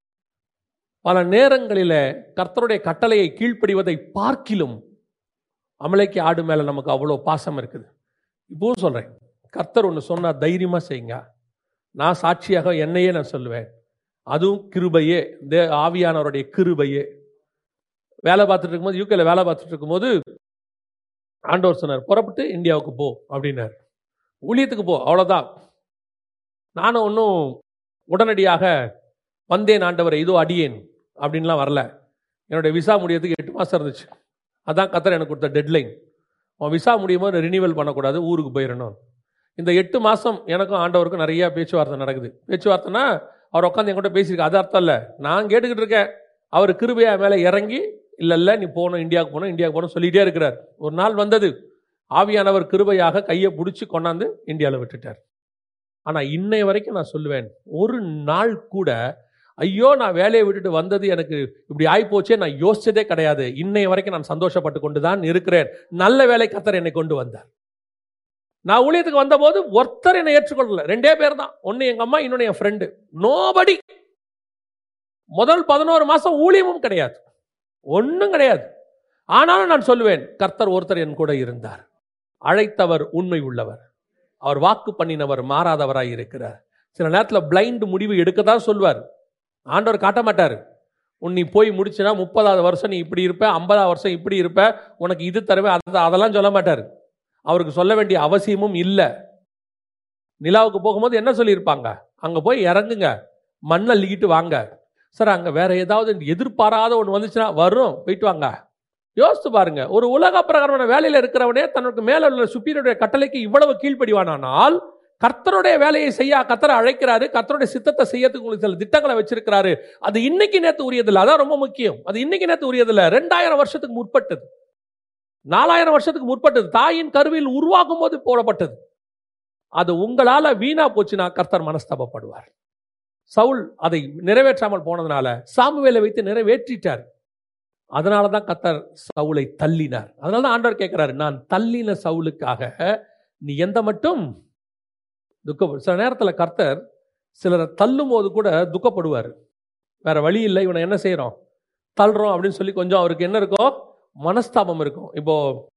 பல நேரங்களில் கர்த்தருடைய கட்டளையை கீழ்ப்படிவதை பார்க்கிலும் அமலைக்கு ஆடு மேல நமக்கு அவ்வளோ பாசம் இருக்குது இப்பவும் சொல்றேன் கர்த்தர் ஒன்று சொன்னா தைரியமா செய்யுங்க நான் சாட்சியாக என்னையே நான் சொல்லுவேன் அதுவும் கிருபையே தே ஆவியானவருடைய கிருபையே வேலை பார்த்துட்டு இருக்கும்போது யூகேல வேலை பார்த்துட்டு இருக்கும்போது ஆண்டவர் சொன்னார் புறப்பட்டு இந்தியாவுக்கு போ அப்படின்னார் ஊழியத்துக்கு போ அவ்வளோதான் நானும் ஒன்றும் உடனடியாக வந்தேன் ஆண்டவரை இதோ அடியேன் அப்படின்லாம் வரல என்னுடைய விசா முடியறதுக்கு எட்டு மாதம் இருந்துச்சு அதான் கத்தர் எனக்கு கொடுத்த டெட்லைன் அவன் விசா முடியும் போது ரினிவல் பண்ணக்கூடாது ஊருக்கு போயிடணும் இந்த எட்டு மாதம் எனக்கும் ஆண்டவருக்கும் நிறைய பேச்சுவார்த்தை நடக்குது பேச்சுவார்த்தைனா அவர் உட்காந்து என்கிட்ட பேசியிருக்க அது அர்த்தம் இல்லை நான் கேட்டுக்கிட்டு இருக்கேன் அவர் கிருபையா மேலே இறங்கி இல்லை இல்லை நீ போகணும் இந்தியாவுக்கு போகணும் இந்தியாவுக்கு போகணும் சொல்லிகிட்டே இருக்கிறார் ஒரு நாள் வந்தது ஆவியானவர் கிருபையாக கையை பிடிச்சி கொண்டாந்து இந்தியாவில் விட்டுட்டார் ஆனால் இன்னை வரைக்கும் நான் சொல்லுவேன் ஒரு நாள் கூட ஐயோ நான் வேலையை விட்டுட்டு வந்தது எனக்கு இப்படி ஆயிப்போச்சே நான் யோசிச்சதே கிடையாது இன்னை வரைக்கும் நான் சந்தோஷப்பட்டு கொண்டு தான் இருக்கிறேன் நல்ல வேலை கத்தர் என்னை கொண்டு வந்தார் நான் ஊழியத்துக்கு வந்தபோது ஒருத்தர் என்னை ஏற்றுக்கொள்ளல ரெண்டே பேர் தான் ஒன்று எங்க அம்மா இன்னொன்று என் ஃப்ரெண்டு நோபடி முதல் பதினோரு மாசம் ஊழியமும் கிடையாது ஒன்றும் கிடையாது ஆனாலும் நான் சொல்லுவேன் கர்த்தர் ஒருத்தர் என் கூட இருந்தார் அழைத்தவர் உண்மை உள்ளவர் அவர் வாக்கு பண்ணினவர் மாறாதவராய் இருக்கிறார் சில நேரத்தில் பிளைண்ட் முடிவு எடுக்க தான் சொல்வார் ஆண்டவர் காட்ட மாட்டார் உன் நீ போய் முடிச்சுனா முப்பதாவது வருஷம் நீ இப்படி இருப்ப ஐம்பதாவது வருஷம் இப்படி இருப்ப உனக்கு இது தருவேன் அது அதெல்லாம் சொல்ல மாட்டார் அவருக்கு சொல்ல வேண்டிய அவசியமும் இல்லை நிலாவுக்கு போகும்போது என்ன சொல்லியிருப்பாங்க அங்கே போய் இறங்குங்க மண்ணை அள்ளிக்கிட்டு வாங்க சார் அங்கே வேற ஏதாவது எதிர்பாராத ஒன்று வந்துச்சுன்னா வரும் போயிட்டு வாங்க யோசித்து பாருங்க ஒரு உலக பிரகாரமான வேலையில் இருக்கிறவனே தனக்கு மேலே உள்ள சுப்பீரியருடைய கட்டளைக்கு இவ்வளவு கீழ்ப்படிவானால் கர்த்தருடைய வேலையை செய்ய கர்த்தரை அழைக்கிறாரு கர்த்தருடைய சித்தத்தை செய்யறதுக்கு உங்களுக்கு சில திட்டங்களை வச்சிருக்கிறாரு அது இன்னைக்கு நேத்து உரியதில்லை அதான் ரொம்ப முக்கியம் அது இன்னைக்கு நேத்து உரியதில்லை ரெண்டாயிரம் வருஷத்துக்கு முற்பட்டது நாலாயிரம் வருஷத்துக்கு முற்பட்டது தாயின் கருவில் உருவாக்கும் போது போடப்பட்டது அது உங்களால வீணா போச்சுன்னா கர்த்தர் மனஸ்தாபப்படுவார் சவுல் அதை நிறைவேற்றாமல் போனதுனால சாமுவேலை வைத்து நிறைவேற்றிட்டார் அதனால தான் கத்தர் சவுலை தள்ளினார் அதனால தான் ஆண்டவர் கேட்கிறாரு நான் தள்ளின சவுலுக்காக நீ எந்த மட்டும் துக்க சில நேரத்தில் கர்த்தர் சிலரை தள்ளும் போது கூட துக்கப்படுவார் வேற வழி இல்லை இவனை என்ன செய்யறோம் தள்ளுறோம் அப்படின்னு சொல்லி கொஞ்சம் அவருக்கு என்ன இருக்கும் மனஸ்தாபம் இருக்கும் இப்போ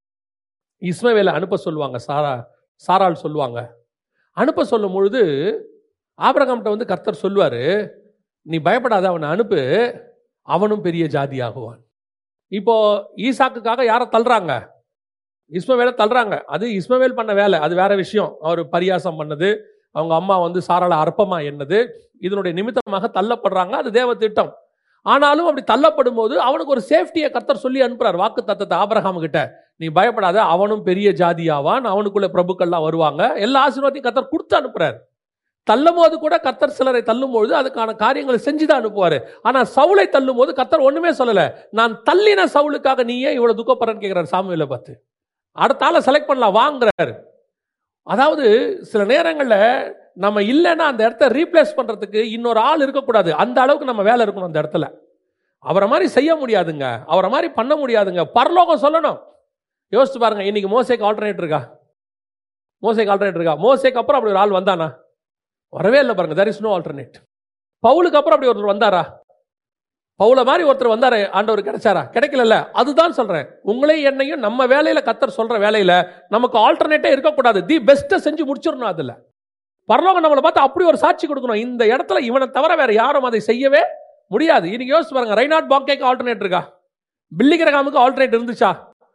இஸ்மவேலை அனுப்ப சொல்லுவாங்க சாரா சாரால் சொல்லுவாங்க அனுப்ப சொல்லும் பொழுது ஆபிரகாம்கிட்ட வந்து கர்த்தர் சொல்லுவார் நீ பயப்படாத அவனை அனுப்பு அவனும் பெரிய ஜாதி ஆகுவான் இப்போ ஈசாக்குக்காக யாரை தள்ளுறாங்க இஸ்மவேலை தள்ளுறாங்க அது இஸ்மவேல் பண்ண வேலை அது வேற விஷயம் அவர் பரியாசம் பண்ணது அவங்க அம்மா வந்து சாரால அற்பமா என்னது இதனுடைய நிமித்தமாக தள்ளப்படுறாங்க அது தேவ திட்டம் ஆனாலும் அப்படி தள்ளப்படும் போது அவனுக்கு ஒரு சேஃப்டியை கர்த்தர் சொல்லி அனுப்புறார் வாக்கு தத்தத்தை ஆபரகாம் கிட்ட நீ பயப்படாத அவனும் பெரிய ஜாதியாவான் அவனுக்குள்ள பிரபுக்கள்லாம் வருவாங்க எல்லா ஆசீர்வாதத்தையும் கர்த்தர் கொடுத்து அனுப்புறாரு தள்ளும் போது கூட கர்த்தர் சிலரை தள்ளும் பொழுது அதுக்கான காரியங்களை செஞ்சுதான் அனுப்புவாரு ஆனா சவுளை தள்ளும் போது கர்த்தர் ஒண்ணுமே சொல்லல நான் தள்ளின சவுளுக்காக நீ ஏன் இவ்வளவு துக்கப்படுறன்னு கேட்கிறார் சாமுவேலை பார்த்து அடுத்த ஆளை செலக்ட் பண்ணலாம் வாங்குறாரு அதாவது சில நேரங்களில் நம்ம இல்லைன்னா அந்த இடத்த ரீப்ளேஸ் பண்றதுக்கு இன்னொரு ஆள் இருக்கக்கூடாது அந்த அளவுக்கு நம்ம வேலை இருக்கணும் அந்த இடத்துல அவரை மாதிரி செய்ய முடியாதுங்க அவரை மாதிரி பண்ண முடியாதுங்க பரலோகம் சொல்லணும் யோசிச்சு பாருங்க இன்னைக்கு மோசேக்கு ஆல்டர்னேட் இருக்கா மோசேக்கு ஆல்டர்னேட் இருக்கா மோசேக்கு அப்புறம் அப்படி ஒரு ஆள் வந்தானா வரவே இல்லை பாருங்க தர் இஸ் நோ ஆல்டர்னேட் பவுலுக்கு அப்புறம் அப்படி ஒருத்தர் வந்தாரா பவுல மாதிரி ஒருத்தர் வந்தாரு ஆண்டவர் கிடைச்சாரா கிடைக்கல அதுதான் சொல்றேன் உங்களே என்னையும் நம்ம வேலையில கத்தர் சொல்ற வேலையில நமக்கு ஆல்டர்னேட்டே இருக்கக்கூடாது தி பெஸ்ட்டை செஞ்சு முடிச்சிடணும் அதுல பரலோகம் நம்மளை பார்த்து அப்படி ஒரு சாட்சி கொடுக்கணும் இந்த இடத்துல இவனை தவிர வேற யாரும் அதை செய்யவே முடியாது இன்னைக்கு யோசிச்சு பாருங்க ரைனாட் பாக்கேக்கு ஆல்டர்னேட் இருக்கா பில்லிகிரகாமுக்கு ஆல்டர்னேட் இருந்துச்சா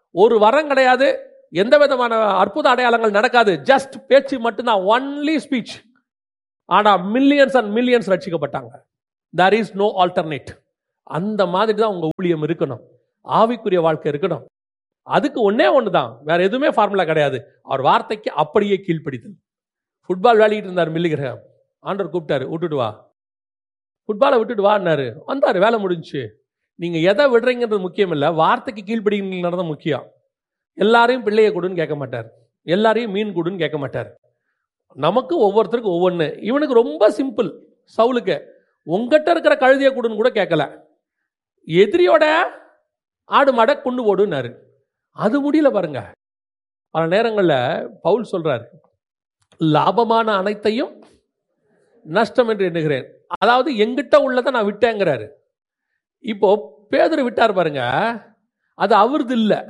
ஒரு வரம் கிடையாது எந்த விதமான அற்புத அடையாளங்கள் நடக்காது ஜஸ்ட் பேச்சு மட்டும்தான் ஒன்லி ஸ்பீச் ஆனா மில்லியன்ஸ் அண்ட் மில்லியன்ஸ் ரட்சிக்கப்பட்டாங்க there இஸ் நோ ஆல்டர்னேட் அந்த மாதிரி தான் உங்க ஊழியம் இருக்கணும் ஆவிக்குரிய வாழ்க்கை இருக்கணும் அதுக்கு ஒண்ணே ஒன்று தான் வேற எதுவுமே ஃபார்முலா கிடையாது அவர் வார்த்தைக்கு அப்படியே கீழ்ப்படிதல் ஃபுட்பால் விளையாடிட்டு இருந்தார் மில்லிகிரகம் ஆண்டவர் கூப்பிட்டாரு விட்டுட்டு வா ஃபுட்பாலை விட்டுட்டு வான்னாரு வந்தார் வேலை முடிஞ்சுச்சு நீங்கள் எதை விடுறீங்கன்றது முக்கியம் இல்லை வார்த்தைக்கு கீழ்ப்படிங்கிறது தான் முக்கியம் எல்லாரையும் பிள்ளையை கொடுன்னு கேட்க மாட்டார் எல்லாரையும் மீன் கொடுன்னு கேட்க மாட்டார் நமக்கு ஒவ்வொருத்தருக்கும் ஒவ்வொன்று இவனுக்கு ரொம்ப சிம்பிள் சவுலுக்கு உங்ககிட்ட இருக்கிற கழுதியை கொடுன்னு கூட கேட்கல எதிரியோட ஆடு மாடை கொண்டு போடுன்னாரு அது முடியல பாருங்க பல நேரங்களில் பவுல் சொல்றாரு லாபமான அனைத்தையும் நஷ்டம் என்று எண்ணுகிறேன் அதாவது எங்கிட்ட உள்ளதை நான் விட்டேங்கிறாரு இப்போ பேதர் விட்டார் பாருங்க அது அவரது இல்லை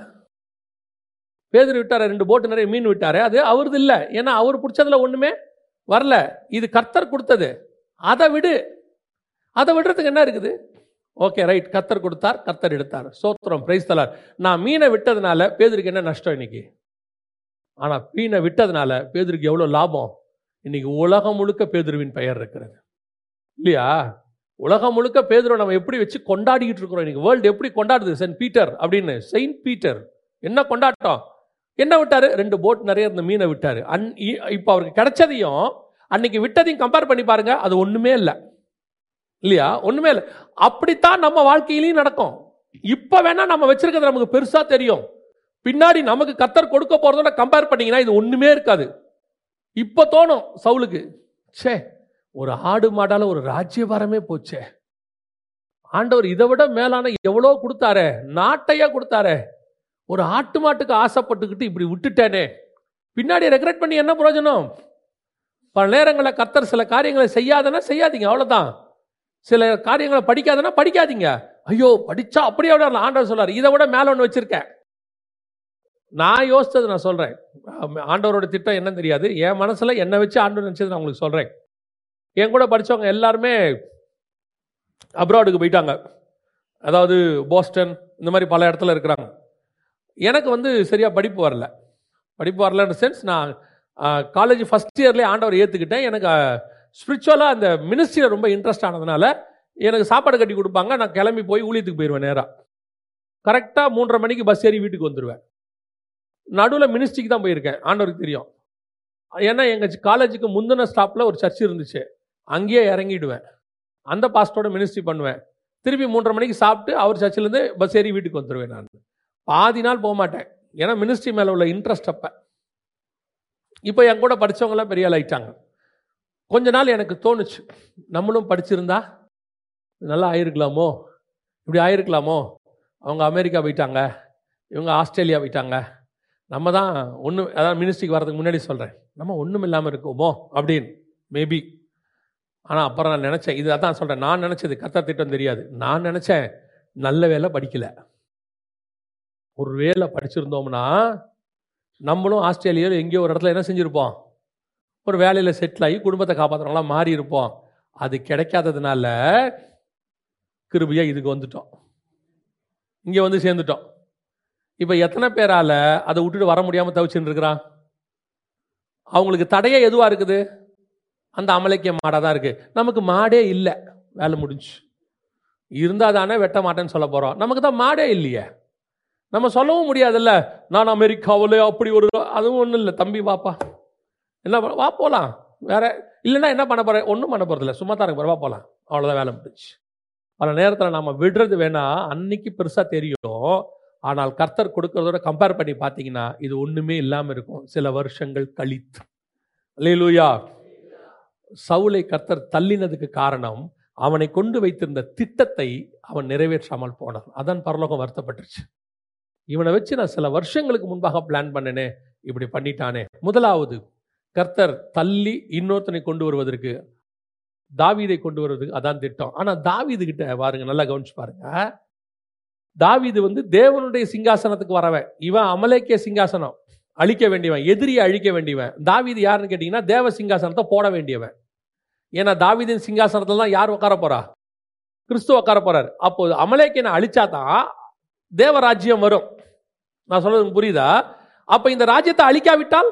பேதர் விட்டார் ரெண்டு போட்டு நிறைய மீன் விட்டாரு அது அவரது இல்லை ஏன்னா அவர் பிடிச்சதுல ஒண்ணுமே வரல இது கர்த்தர் கொடுத்தது அதை விடு அதை விடுறதுக்கு என்ன இருக்குது ஓகே ரைட் கர்த்தர் கொடுத்தார் கர்த்தர் எடுத்தார் சோத்திரம் பிரைஸ் தலார் நான் மீனை விட்டதுனால பேதருக்கு என்ன நஷ்டம் இன்னைக்கு ஆனா மீனை விட்டதுனால பேதருக்கு எவ்வளவு லாபம் இன்னைக்கு உலகம் முழுக்க பேதுருவின் பெயர் இருக்கிறது இல்லையா உலகம் முழுக்க பேதுருவை நம்ம எப்படி வச்சு கொண்டாடிக்கிட்டு இருக்கிறோம் இன்னைக்கு வேர்ல்டு எப்படி கொண்டாடுது சென்ட் பீட்டர் அப்படின்னு செயின்ட் பீட்டர் என்ன கொண்டாட்டம் என்ன விட்டாரு ரெண்டு போட் நிறைய இருந்த மீனை விட்டாரு அன் இ- இப்போ அவருக்கு கிடைச்சதையும் அன்னைக்கு விட்டதையும் கம்பேர் பண்ணி பாருங்க அது ஒண்ணுமே இல்லை இல்லையா ஒண்ணுமே இல்லை அப்படித்தான் நம்ம வாழ்க்கையிலையும் நடக்கும் இப்ப வேணா நம்ம வச்சிருக்கிறது நமக்கு பெருசா தெரியும் பின்னாடி நமக்கு கத்தர் கொடுக்க போறதோட கம்பேர் பண்ணீங்கன்னா இது ஒண்ணுமே இருக்காது இப்ப தோணும் சவுலுக்கு ச்சே ஒரு ஆடு மாடால ஒரு ராஜ்யபாரமே போச்சே ஆண்டவர் இதை விட மேலான எவ்வளோ கொடுத்தாரே நாட்டையா கொடுத்தாரே ஒரு ஆட்டு மாட்டுக்கு ஆசைப்பட்டுக்கிட்டு இப்படி விட்டுட்டேனே பின்னாடி ரெக்ரெட் பண்ணி என்ன பிரயோஜனம் பல நேரங்களில் கத்தர் சில காரியங்களை செய்யாதனா செய்யாதீங்க அவ்வளவுதான் சில காரியங்களை படிக்காதனா படிக்காதீங்க ஐயோ படிச்சா அப்படியே விட ஆண்டவர் சொல்றாரு இதை விட மேல ஒன்று வச்சிருக்கேன் நான் யோசிச்சது நான் சொல்றேன் ஆண்டவரோட திட்டம் என்னன்னு தெரியாது என் மனசுல என்னை வச்சு ஆண்டவர் நினைச்சது நான் உங்களுக்கு சொல்றேன் என் கூட படிச்சவங்க எல்லாருமே அப்ராடுக்கு போயிட்டாங்க அதாவது போஸ்டன் இந்த மாதிரி பல இடத்துல இருக்கிறாங்க எனக்கு வந்து சரியா படிப்பு வரல படிப்பு வரலன்ற சென்ஸ் நான் காலேஜ் ஃபஸ்ட் இயர்லேயே ஆண்டவர் ஏற்றுக்கிட்டேன் எனக்கு ஸ்பிரிச்சுவலாக அந்த மினிஸ்ட்ரியில் ரொம்ப இன்ட்ரெஸ்ட் ஆனதுனால எனக்கு சாப்பாடு கட்டி கொடுப்பாங்க நான் கிளம்பி போய் ஊழியத்துக்கு போயிடுவேன் நேராக கரெக்டாக மூன்றரை மணிக்கு பஸ் ஏறி வீட்டுக்கு வந்துடுவேன் நடுவில் மினிஸ்ட்ரிக்கு தான் போயிருக்கேன் ஆண்டவருக்கு தெரியும் ஏன்னா எங்கள் காலேஜுக்கு முந்தின ஸ்டாப்பில் ஒரு சர்ச் இருந்துச்சு அங்கேயே இறங்கிடுவேன் அந்த பாஸ்டோட மினிஸ்ட்ரி பண்ணுவேன் திருப்பி மூன்றரை மணிக்கு சாப்பிட்டு அவர் சர்ச்சிலேருந்து பஸ் ஏறி வீட்டுக்கு வந்துடுவேன் நான் பாதி நாள் போக மாட்டேன் ஏன்னா மினிஸ்ட்ரி மேலே உள்ள இன்ட்ரெஸ்ட் அப்போ இப்போ என் கூட படித்தவங்களாம் பெரிய ஆள் ஆயிட்டாங்க கொஞ்ச நாள் எனக்கு தோணுச்சு நம்மளும் படிச்சிருந்தா நல்லா ஆயிருக்கலாமோ இப்படி ஆயிருக்கலாமோ அவங்க அமெரிக்கா போயிட்டாங்க இவங்க ஆஸ்திரேலியா போயிட்டாங்க நம்ம தான் ஒன்றும் அதாவது மினிஸ்ட்ரிக்கு வரதுக்கு முன்னாடி சொல்கிறேன் நம்ம ஒன்றும் இல்லாமல் இருக்கோமோ அப்படின்னு மேபி ஆனால் அப்புறம் நான் நினச்சேன் இது அதான் சொல்கிறேன் நான் நினச்சது கத்த திட்டம் தெரியாது நான் நினச்சேன் நல்ல வேலை படிக்கல ஒரு வேலை படிச்சிருந்தோம்னா நம்மளும் ஆஸ்திரேலியாவில் எங்கேயோ ஒரு இடத்துல என்ன செஞ்சுருப்போம் ஒரு வேலையில் செட்டில் ஆகி குடும்பத்தை காப்பாற்றுறவங்களாம் மாறி இருப்போம் அது கிடைக்காததுனால கிருபியாக இதுக்கு வந்துட்டோம் இங்கே வந்து சேர்ந்துட்டோம் இப்போ எத்தனை பேரால அதை விட்டுட்டு வர முடியாமல் தவிச்சுட்டு இருக்கிறான் அவங்களுக்கு தடையே எதுவாக இருக்குது அந்த அமலைக்கிய மாடாக தான் இருக்குது நமக்கு மாடே இல்லை வேலை முடிஞ்சு இருந்தால் தானே வெட்ட மாட்டேன்னு சொல்ல போகிறோம் நமக்கு தான் மாடே இல்லையே நம்ம சொல்லவும் முடியாதுல்ல நான் அமெரிக்காவில் அப்படி ஒரு அதுவும் ஒன்றும் இல்லை தம்பி வாப்பா என்ன பண்ண வா போகலாம் வேற இல்லைன்னா என்ன பண்ண போகிறேன் ஒன்றும் பண்ண போகிறதில்ல சும்மா தான் இருக்க போகிறேன் வா போகலாம் அவ்வளோதான் வேலை முடிஞ்சு பல நேரத்தில் நம்ம விடுறது வேணா அன்னைக்கு பெருசாக தெரியும் ஆனால் கர்த்தர் கொடுக்கறதோட கம்பேர் பண்ணி பார்த்தீங்கன்னா இது ஒன்றுமே இல்லாமல் இருக்கும் சில வருஷங்கள் கழித்து அல்லேலூயா சவுலை கர்த்தர் தள்ளினதுக்கு காரணம் அவனை கொண்டு வைத்திருந்த திட்டத்தை அவன் நிறைவேற்றாமல் போனான் அதான் பரலோகம் வருத்தப்பட்டுருச்சு இவனை வச்சு நான் சில வருஷங்களுக்கு முன்பாக பிளான் பண்ணனே இப்படி பண்ணிட்டானே முதலாவது கர்த்தர் தள்ளி இன்னொருத்தனை கொண்டு வருவதற்கு தாவீதை கொண்டு வருவதற்கு அதான் திட்டம் ஆனா தாவீது கிட்ட பாருங்க நல்லா கவனிச்சு பாருங்க தாவீது வந்து தேவனுடைய சிங்காசனத்துக்கு வரவன் இவன் அமலேக்கிய சிங்காசனம் அழிக்க வேண்டியவன் எதிரியை அழிக்க வேண்டியவன் தாவீது யாருன்னு கேட்டீங்கன்னா தேவ சிங்காசனத்தை போட வேண்டியவன் ஏன்னா தாவீதின் சிங்காசனத்துல தான் யார் உட்கார போறா கிறிஸ்து உட்கார போறாரு அப்போ அமலேக்கியனை அழிச்சாதான் தேவராஜ்யம் வரும் நான் சொல்றது உங்களுக்கு புரியுதா அப்ப இந்த ராஜ்யத்தை அழிக்காவிட்டால்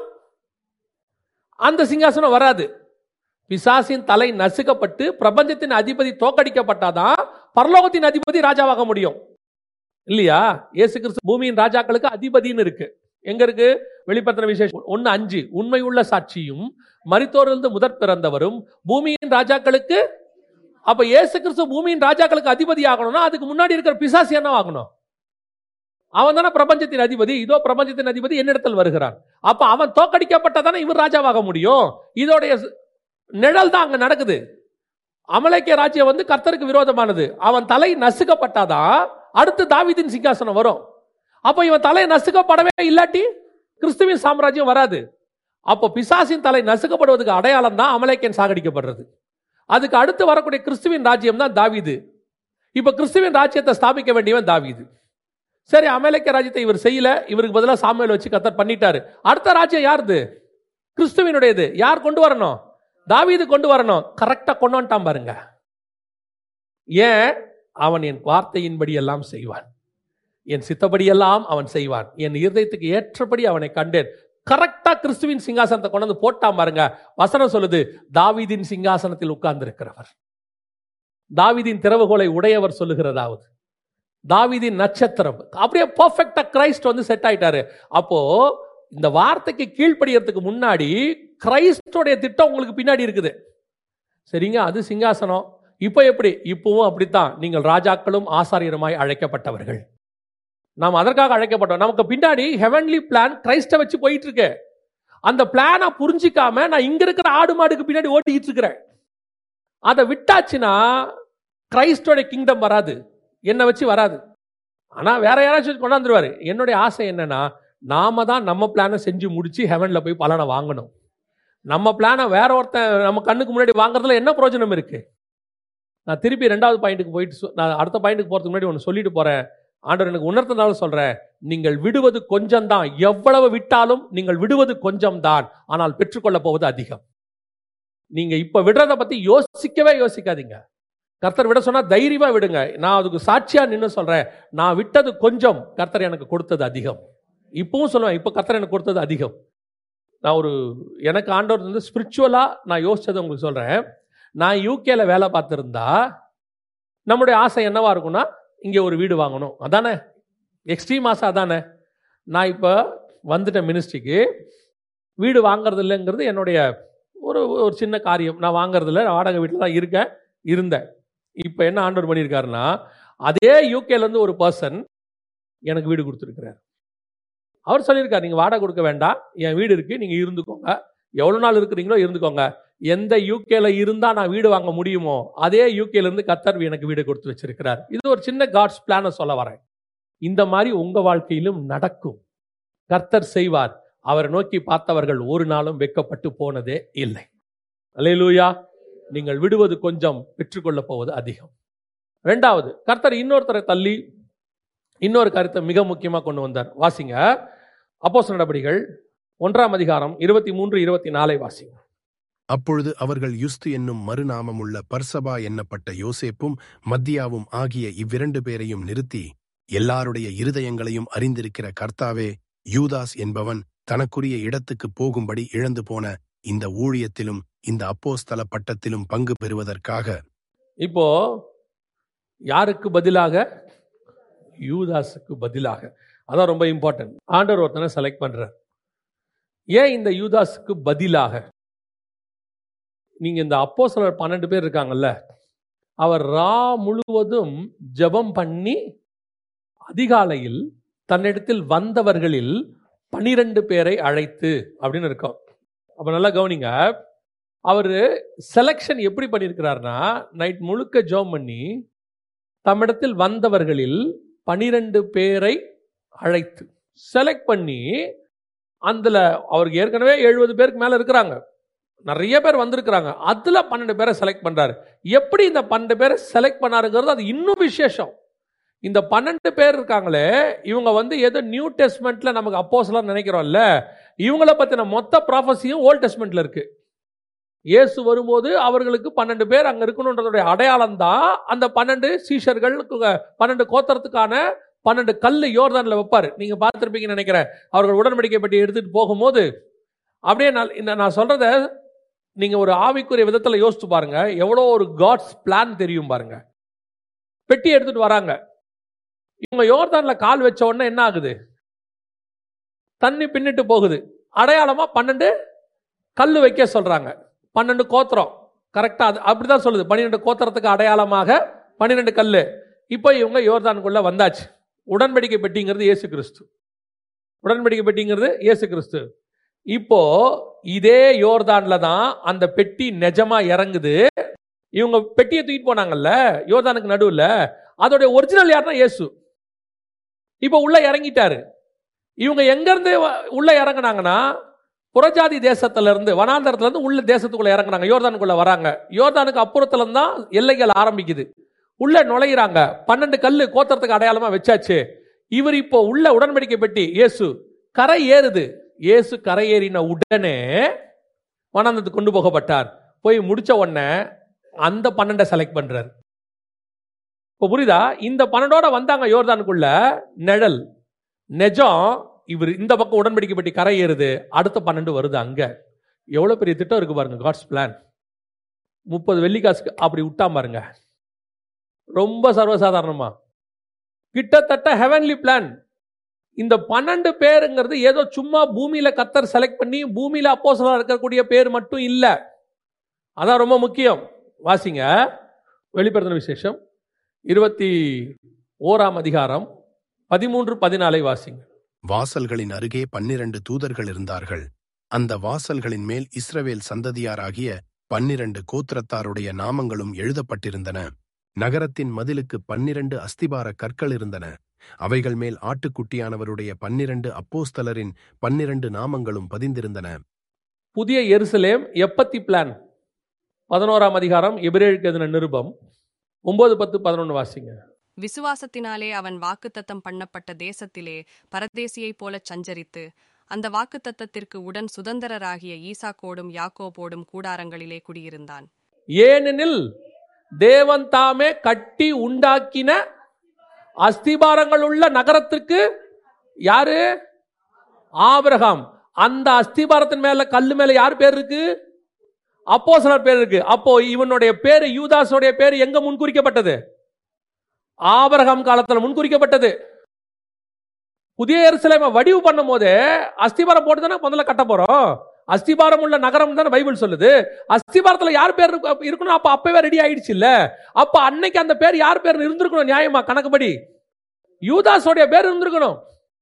அந்த சிங்காசனம் வராது பிசாசின் தலை நசுக்கப்பட்டு பிரபஞ்சத்தின் அதிபதி தோக்கடிக்கப்பட்டாதான் பரலோகத்தின் அதிபதி ராஜாவாக முடியும் இல்லையா இயேசு கிறிஸ்து பூமியின் ராஜாக்களுக்கு அதிபதின்னு இருக்கு எங்க இருக்கு வெளிப்படுத்தின விசேஷம் ஒன்னு அஞ்சு உண்மை உள்ள சாட்சியும் மரித்தோரிலிருந்து முதற் பிறந்தவரும் பூமியின் ராஜாக்களுக்கு அப்ப இயேசு கிறிஸ்து பூமியின் ராஜாக்களுக்கு அதிபதி ஆகணும்னா அதுக்கு முன்னாடி இருக்கிற பிசாசு என்ன ஆகணும் அவன் தானே பிரபஞ்சத்தின் அதிபதி இதோ பிரபஞ்சத்தின் அதிபதி என்னிடத்தில் வருகிறான் அப்ப அவன் தோக்கடிக்கப்பட்டதானே இவர் ராஜாவாக முடியும் இதோடைய ஸ்- நிழல் தான் அங்க நடக்குது அமலேக்கிய ராஜ்யம் வந்து கர்த்தருக்கு விரோதமானது அவன் தலை நசுக்கப்பட்டாதான் அடுத்து தாவீதின் சிங்காசனம் வரும் அப்ப இவன் தலை நசுக்கப்படவே இல்லாட்டி கிறிஸ்துவின் சாம்ராஜ்யம் வராது அப்போ பிசாசின் தலை நசுக்கப்படுவதுக்கு அடையாளம் தான் அமலேக்கியன் சாகடிக்கப்படுறது அதுக்கு அடுத்து வரக்கூடிய கிறிஸ்துவின் ராஜ்யம் தான் தாவீது இப்ப கிறிஸ்துவின் ராஜ்யத்தை ஸ்தாபிக்க வேண்டியவன் தாவீது சரி அமலேக்க ராஜ்யத்தை இவர் செய்யல இவருக்கு பதிலாக சாமுவேல் வச்சு கத்தர் பண்ணிட்டாரு அடுத்த ராஜ்யம் யாருது கிறிஸ்துவினுடையது யார் கொண்டு வரணும் தாவீது கொண்டு வரணும் கரெக்டா கொண்டு வந்துட்டான் பாருங்க ஏன் அவன் என் வார்த்தையின்படி எல்லாம் செய்வான் என் சித்தப்படியெல்லாம் அவன் செய்வான் என் இருதயத்துக்கு ஏற்றபடி அவனை கண்டேன் கரெக்டா கிறிஸ்துவின் சிங்காசனத்தை கொண்டு வந்து போட்டான் பாருங்க வசனம் சொல்லுது தாவீதின் சிங்காசனத்தில் உட்கார்ந்து இருக்கிறவர் தாவீதின் திறவுகோலை உடையவர் சொல்லுகிறதாவது தாவீதின் நட்சத்திரம் அப்படியே பர்ஃபெக்டா கிரைஸ்ட் வந்து செட் ஆயிட்டாரு அப்போ இந்த வார்த்தைக்கு கீழ்ப்படியறதுக்கு முன்னாடி கிரைஸ்டோடைய திட்டம் உங்களுக்கு பின்னாடி இருக்குது சரிங்க அது சிங்காசனம் இப்போ எப்படி இப்பவும் அப்படித்தான் நீங்கள் ராஜாக்களும் ஆசாரியருமாய் அழைக்கப்பட்டவர்கள் நாம் அதற்காக அழைக்கப்பட்டோம் நமக்கு பின்னாடி ஹெவன்லி பிளான் கிரைஸ்ட வச்சு போயிட்டு இருக்கு அந்த பிளானை புரிஞ்சிக்காம நான் இங்க இருக்கிற ஆடு மாடுக்கு பின்னாடி ஓட்டிக்கிட்டு இருக்கிறேன் அதை விட்டாச்சுன்னா கிரைஸ்டோட கிங்டம் வராது என்னை வச்சு வராது ஆனா வேற யாராச்சும் கொண்டாந்துருவாரு என்னுடைய ஆசை என்னன்னா நாம தான் நம்ம பிளானை செஞ்சு முடிச்சு ஹெவன்ல போய் பலனை வாங்கணும் நம்ம பிளானை வேற ஒருத்தன் நம்ம கண்ணுக்கு முன்னாடி வாங்குறதுல என்ன பிரயோஜனம் இருக்கு நான் திருப்பி ரெண்டாவது பாயிண்ட்டுக்கு போயிட்டு சொ- நான் அடுத்த பாயிண்ட்டுக்கு போறதுக்கு முன்னாடி ஒன்று சொல்லிட்டு போறேன் ஆண்டவர் எனக்கு உணர்த்தனால சொல்றேன் நீங்கள் விடுவது கொஞ்சம் தான் எவ்வளவு விட்டாலும் நீங்கள் விடுவது கொஞ்சம் தான் ஆனால் பெற்றுக்கொள்ள போவது அதிகம் நீங்க இப்ப விடுறத பத்தி யோசிக்கவே யோசிக்காதீங்க கர்த்தர் விட சொன்னா தைரியமா விடுங்க நான் அதுக்கு சாட்சியா நின்னு சொல்றேன் நான் விட்டது கொஞ்சம் கர்த்தர் எனக்கு கொடுத்தது அதிகம் இப்பவும் சொல்லுவேன் இப்ப கர்த்தர் எனக்கு கொடுத்தது அதிகம் நான் ஒரு எனக்கு ஆண்டவர் வந்து ஸ்பிரிச்சுவலா நான் யோசிச்சதை உங்களுக்கு சொல்றேன் நான் யூகேல வேலை பார்த்துருந்தா நம்முடைய ஆசை என்னவா இருக்கும்னா இங்கே ஒரு வீடு வாங்கணும் அதானே எக்ஸ்ட்ரீம் ஆசை அதானே நான் இப்போ வந்துட்டேன் மினிஸ்ட்ரிக்கு வீடு வாங்குறது இல்லைங்கிறது என்னுடைய ஒரு ஒரு சின்ன காரியம் நான் வாங்குறது இல்லை நான் வாடகை வீட்டில் தான் இருக்கேன் இருந்தேன் இப்போ என்ன ஆண்டவர் பண்ணியிருக்காருன்னா அதே யூகேலேருந்து ஒரு பர்சன் எனக்கு வீடு கொடுத்துருக்கிறார் அவர் சொல்லியிருக்கார் நீங்கள் வாடகை கொடுக்க வேண்டாம் என் வீடு இருக்குது நீங்கள் இருந்துக்கோங்க எவ்வளோ நாள் இருக்கிறீங்களோ இருந்துக்கோங்க எந்த யூகேல இருந்தா நான் வீடு வாங்க முடியுமோ அதே யூகேல இருந்து கத்தர் எனக்கு வீடு கொடுத்து வச்சிருக்கிறார் இது ஒரு சின்ன காட்ஸ் பிளான சொல்ல வரேன் இந்த மாதிரி உங்க வாழ்க்கையிலும் நடக்கும் கர்த்தர் செய்வார் அவரை நோக்கி பார்த்தவர்கள் ஒரு நாளும் வெக்கப்பட்டு போனதே இல்லை அல்லேலூயா நீங்கள் விடுவது கொஞ்சம் பெற்றுக்கொள்ள போவது அதிகம் ரெண்டாவது கர்த்தர் இன்னொருத்தரை தள்ளி இன்னொரு கருத்தை மிக முக்கியமா கொண்டு வந்தார் வாசிங்க அப்போஸ் நடபடிகள் ஒன்றாம் அதிகாரம் இருபத்தி மூன்று இருபத்தி நாலை வாசிங்க அப்பொழுது அவர்கள் யுஸ்து என்னும் மறுநாமமுள்ள பர்சபா என்னப்பட்ட யோசேப்பும் மத்தியாவும் ஆகிய இவ்விரண்டு பேரையும் நிறுத்தி எல்லாருடைய இருதயங்களையும் அறிந்திருக்கிற கர்த்தாவே யூதாஸ் என்பவன் தனக்குரிய இடத்துக்கு போகும்படி இழந்து போன இந்த ஊழியத்திலும் இந்த அப்போஸ்தல பட்டத்திலும் பங்கு பெறுவதற்காக இப்போ யாருக்கு பதிலாக யூதாஸுக்கு பதிலாக அதான் ரொம்ப இம்பார்ட்டன்ட் ஆண்டவர் ஒருத்தனை செலக்ட் பண்றார் ஏன் இந்த யூதாஸுக்கு பதிலாக நீங்க இந்த அப்போ சிலர் பன்னெண்டு பேர் இருக்காங்கல்ல அவர் ரா முழுவதும் ஜெபம் பண்ணி அதிகாலையில் தன்னிடத்தில் வந்தவர்களில் பனிரெண்டு பேரை அழைத்து அப்படின்னு இருக்கும் அப்ப நல்லா கவனிங்க அவர் செலெக்ஷன் எப்படி பண்ணியிருக்கிறார்னா நைட் முழுக்க ஜோம் பண்ணி தம்மிடத்தில் வந்தவர்களில் பனிரெண்டு பேரை அழைத்து செலக்ட் பண்ணி அதில் அவருக்கு ஏற்கனவே எழுபது பேருக்கு மேலே இருக்கிறாங்க நிறைய பேர் வந்திருக்கிறாங்க அதில் பன்னெண்டு பேரை செலக்ட் பண்ணுறாரு எப்படி இந்த பன்னெண்டு பேரை செலக்ட் பண்ணாருங்கிறது அது இன்னும் விசேஷம் இந்த பன்னெண்டு பேர் இருக்காங்களே இவங்க வந்து ஏதோ நியூ டெஸ்ட்மெண்ட்ல நமக்கு அப்போஸ்லாம் நினைக்கிறோம்ல இவங்கள பற்றின மொத்த ப்ராஃபஸியும் ஓல்ட் டெஸ்ட்மெண்ட்ல இருக்கு இயேசு வரும்போது அவர்களுக்கு பன்னெண்டு பேர் அங்க இருக்கணுன்றதுடைய அடையாளம் தான் அந்த பன்னெண்டு சீஷர்கள் பன்னெண்டு கோத்திரத்துக்கான பன்னெண்டு கல்லு யோர்தான்ல வைப்பாரு நீங்க பார்த்திருப்பீங்கன்னு நினைக்கிறேன் அவர்கள் உடன்படிக்கை பெட்டி எடுத்துட்டு போகும்போது அப்படியே நான் இந்த நான் சொல்றத நீங்க ஒரு ஆவிக்குரிய விதத்துல யோசிச்சு பாருங்க எவ்வளோ ஒரு காட்ஸ் பிளான் தெரியும் பாருங்க பெட்டி எடுத்துட்டு வராங்க இவங்க யோர்தான்ல கால் வச்ச உடனே என்ன ஆகுது தண்ணி பின்னிட்டு போகுது அடையாளமா பன்னெண்டு கல் வைக்க சொல்றாங்க பன்னெண்டு கோத்திரம் கரெக்டா அது அப்படிதான் சொல்லுது பன்னிரெண்டு கோத்திரத்துக்கு அடையாளமாக பன்னிரெண்டு கல் இப்போ இவங்க யோர்தானுக்குள்ள வந்தாச்சு உடன்படிக்கை பெட்டிங்கிறது இயேசு கிறிஸ்து உடன்படிக்கை பெட்டிங்கிறது இயேசு கிறிஸ்து இப்போ இதே யோர்தான்ல தான் அந்த பெட்டி நிஜமா இறங்குது இவங்க பெட்டியை தூக்கிட்டு போனாங்கல்ல யோர்தானுக்கு நடுவுல அதோடைய ஒரிஜினல் யாருன்னா இயேசு இப்போ உள்ள இறங்கிட்டாரு இவங்க எங்க இருந்து வ- உள்ள இறங்குனாங்கன்னா புறஜாதி தேசத்துல இருந்து வனாந்தரத்துல இருந்து உள்ள தேசத்துக்குள்ள இறங்குனாங்க யோர்தானுக்குள்ள வராங்க யோர்தானுக்கு அப்புறத்துல இருந்து தான் எல்லைகள் ஆரம்பிக்குது உள்ள நுழையிறாங்க பன்னெண்டு கல்லு கோத்திரத்துக்கு அடையாளமா வச்சாச்சு இவர் இப்போ உள்ள உடன்படிக்கை பெட்டி இயேசு கரை ஏறுது இயேசு கரை ஏறின உடனே வனாந்தத்துக்கு கொண்டு போகப்பட்டார் போய் முடிச்ச உடனே அந்த பன்னெண்டை செலக்ட் பண்றாரு இப்போ புரியுதா இந்த பன்னெண்டோட வந்தாங்க யோர்தானுக்குள்ள நிழல் நெஜம் இவர் இந்த பக்கம் உடன்படிக்கை பெட்டி கரை ஏறுது அடுத்த பன்னெண்டு வருது அங்க எவ்வளவு பெரிய திட்டம் இருக்கு பாருங்க காட்ஸ் பிளான் முப்பது வெள்ளிக்காசுக்கு அப்படி விட்டா பாருங்க ரொம்ப சர்வசாதாரணமா கிட்டத்தட்ட ஹெவன்லி பிளான் இந்த பன்னெண்டு பேருங்கிறது ஏதோ சும்மா பூமியில கத்தர் செலக்ட் பண்ணி பூமியில அப்போஸ்தலரா இருக்கக்கூடிய பேர் மட்டும் இல்ல அதான் ரொம்ப முக்கியம் வாசிங்க வெளிப்படுத்தின விசேஷம் இருபத்தி ஓராம் அதிகாரம் பதிமூன்று பதினாலை வாசிங்க வாசல்களின் அருகே பன்னிரண்டு தூதர்கள் இருந்தார்கள் அந்த வாசல்களின் மேல் இஸ்ரவேல் சந்ததியாராகிய பன்னிரண்டு கோத்திரத்தாருடைய நாமங்களும் எழுதப்பட்டிருந்தன நகரத்தின் மதிலுக்கு பன்னிரண்டு அஸ்திபார கற்கள் இருந்தன அவைகள் மேல் ஆட்டுக்குட்டியானவருடைய பன்னிரண்டு அப்போஸ்தலரின் பன்னிரண்டு நாமங்களும் பதிந்திருந்தன புதிய எருசலேம் எப்பத்தி பிளான் பதினோராம் அதிகாரம் எபிரேழுக்கு எதின நிருபம் ஒன்பது பத்து பதினொன்று வாசிங்க விசுவாசத்தினாலே அவன் வாக்குத்தத்தம் பண்ணப்பட்ட தேசத்திலே பரதேசியைப் போலச் சஞ்சரித்து அந்த வாக்குத்தத்தத்திற்கு உடன் சுதந்திரராகிய ஈசாக்கோடும் யாக்கோபோடும் கூடாரங்களிலே குடியிருந்தான் ஏனெனில் தேவன் தாமே கட்டி உண்டாக்கின அஸ்திபாரங்கள் உள்ள நகரத்திற்கு யாரு ஆபிரகாம் அந்த அஸ்திபாரத்தின் மேல கல்லு மேல யார் பேர் இருக்கு அப்போஸ்தலர் பேர் இருக்கு அப்போ இவனுடைய பேரு யூதாஸுடைய பேர் எங்க முன்குறிக்கப்பட்டது ஆபிரகாம் காலத்துல முன்குறிக்கப்பட்டது புதிய எருசலேமை வடிவு பண்ணும் போதே அஸ்திபாரம் போட்டு தானே முதல்ல கட்ட போறோம் அஸ்திபாரம் உள்ள நகரம் தானே பைபிள் சொல்லுது அஸ்திபாரத்துல யார் பேர் இருக்கு- இருக்கணும் அப்ப அப்பவே ரெடி ஆயிடுச்சு இல்ல அப்ப அன்னைக்கு அந்த பேர் யார் பேர் இருந்திருக்கணும் நியாயமா கணக்குப்படி யூதாஸோடைய பேர் இருந்திருக்கணும்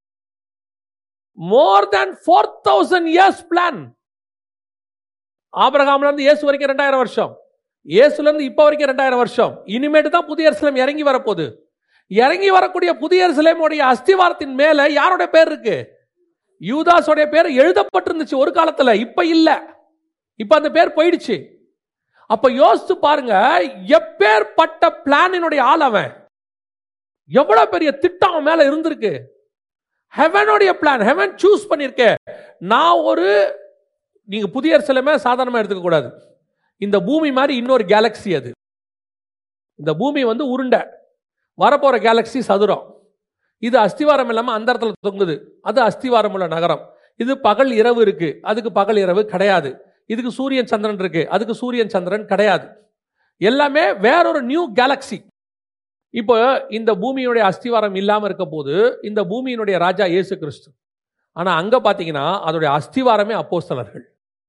more than four thousand years plan ஆபிரகாம்ல இருந்து இயேசு வரைக்கும் ரெண்டாயிரம் வருஷம் இயேசுல இருந்து இப்ப வரைக்கும் ரெண்டாயிரம் வருஷம் இனிமேட்டு தான் புதிய எருசலேம் இறங்கி வரப்போகுது இறங்கி வரக்கூடிய புதிய எருசலேமுடைய அஸ்திவாரத்தின் மேல யாரோட பேர் இருக்கு யூதாஸோடைய பேர் எழுதப்பட்டிருந்துச்சு ஒரு காலத்துல இப்ப இல்ல இப்ப அந்த பேர் போயிடுச்சு அப்ப யோசிச்சு பாருங்க எப்பேற்பட்ட பிளானினுடைய ஆள் அவன் எவ்வளவு பெரிய திட்டம் அவன் மேல இருந்திருக்கு ஹெவனுடைய பிளான் ஹெவன் சூஸ் பண்ணிருக்க நான் ஒரு நீங்க புதிய சிலமே சாதாரணமா எடுத்துக்க கூடாது இந்த பூமி மாதிரி இன்னொரு கேலக்ஸி அது இந்த பூமி வந்து உருண்டை வரப்போற கேலக்ஸி சதுரம் இது அஸ்திவாரம் இல்லாம அந்த இடத்துல தொங்குது அது அஸ்திவாரம் உள்ள நகரம் இது பகல் இரவு இருக்கு அதுக்கு பகல் இரவு கிடையாது இதுக்கு சூரியன் சந்திரன் இருக்கு அதுக்கு சூரியன் சந்திரன் கிடையாது எல்லாமே வேறொரு நியூ கேலக்ஸி இப்போ இந்த பூமியினுடைய அஸ்திவாரம் இல்லாம இருக்க போது இந்த பூமியினுடைய ராஜா இயேசு கிறிஸ்து ஆனா அங்க பாத்தீங்கன்னா அதோடைய அஸ்திவாரமே அப்போஸ்தலர்கள்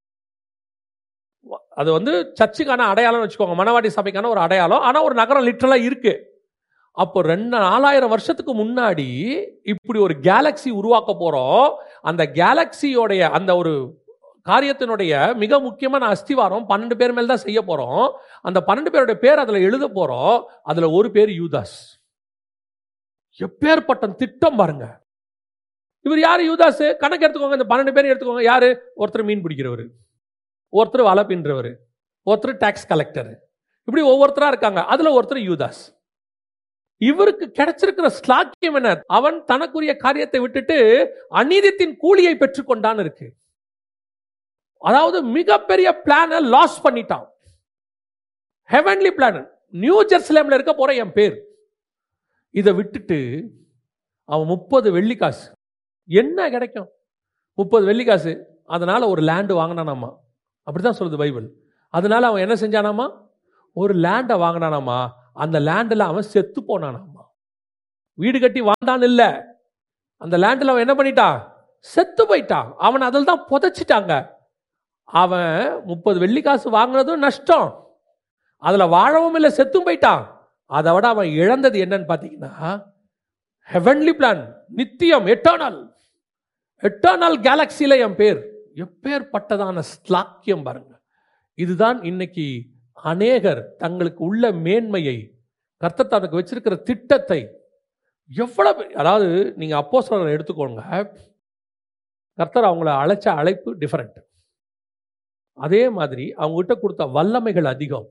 அது வந்து சர்ச்சுக்கான அடையாளம் வச்சுக்கோங்க மணவாட்டி சபைக்கான ஒரு அடையாளம் ஆனா ஒரு நகரம் லிட்டரலா இருக்கு அப்போ ரெண்டு நாலாயிரம் வருஷத்துக்கு முன்னாடி இப்படி ஒரு கேலக்ஸி உருவாக்க போறோம் அந்த கேலக்சியோடைய அந்த ஒரு காரியத்தினுடைய மிக முக்கியமான அஸ்திவாரம் பன்னெண்டு பேர் மேல் தான் செய்ய போறோம் அந்த பன்னெண்டு பேருடைய பேர் அதுல எழுத போறோம் அதுல ஒரு பேர் யூதாஸ் எப்பேற்பட்ட திட்டம் பாருங்க இவர் யாரு யூதாஸ் கணக்கு எடுத்துக்கோங்க இந்த பன்னெண்டு பேர் எடுத்துக்கோங்க யாரு ஒருத்தர் மீன் பிடிக்கிறவர் ஒருத்தர் வலை பின்றவர் ஒருத்தர் டாக்ஸ் கலெக்டர் இப்படி ஒவ்வொருத்தரா இருக்காங்க அதுல ஒருத்தர் யூதாஸ் இவருக்கு கிடைச்சிருக்கிற ஸ்லாக்கியம் என்ன அவன் தனக்குரிய காரியத்தை விட்டுட்டு அநீதித்தின் கூலியை பெற்றுக்கொண்டான்னு இருக்கு அதாவது மிகப்பெரிய பிளான லாஸ் பண்ணிட்டான் ஹெவன்லி பிளான் நியூ ஜெருசலேம்ல இருக்க போற என் பேர் இதை விட்டுட்டு அவன் முப்பது வெள்ளி காசு என்ன கிடைக்கும் முப்பது வெள்ளி காசு அதனால ஒரு லேண்டு வாங்கினானாமா அப்படிதான் சொல்லுது பைபிள் அதனால அவன் என்ன செஞ்சானாமா ஒரு லேண்டை வாங்கினானாமா அந்த லேண்டில் அவன் செத்து போனானாமா வீடு கட்டி வாழ்ந்தான் இல்லை அந்த லேண்டில் அவன் என்ன பண்ணிட்டான் செத்து போயிட்டான் அவன் அதில் தான் புதைச்சிட்டாங்க அவன் முப்பது வெள்ளி காசு வாங்கினதும் நஷ்டம் அதில் வாழவும் இல்லை செத்தும் போயிட்டான் அதை விட அவன் இழந்தது என்னன்னு பார்த்தீங்கன்னா ஹெவன்லி பிளான் நித்தியம் எட்டர்னல் எட்டர்னல் கேலக்சியில் என் பேர் எப்பேற்பட்டதான ஸ்லாக்கியம் பாருங்க இதுதான் இன்னைக்கு அநேகர் தங்களுக்கு உள்ள மேன்மையை கர்த்தர் தனக்கு வச்சிருக்கிற திட்டத்தை எவ்வளவு அதாவது நீங்கள் அப்போ எடுத்துக்கோங்க கர்த்தர் அவங்கள அழைச்ச அழைப்பு டிஃபரெண்ட் அதே மாதிரி அவங்ககிட்ட கொடுத்த வல்லமைகள் அதிகம்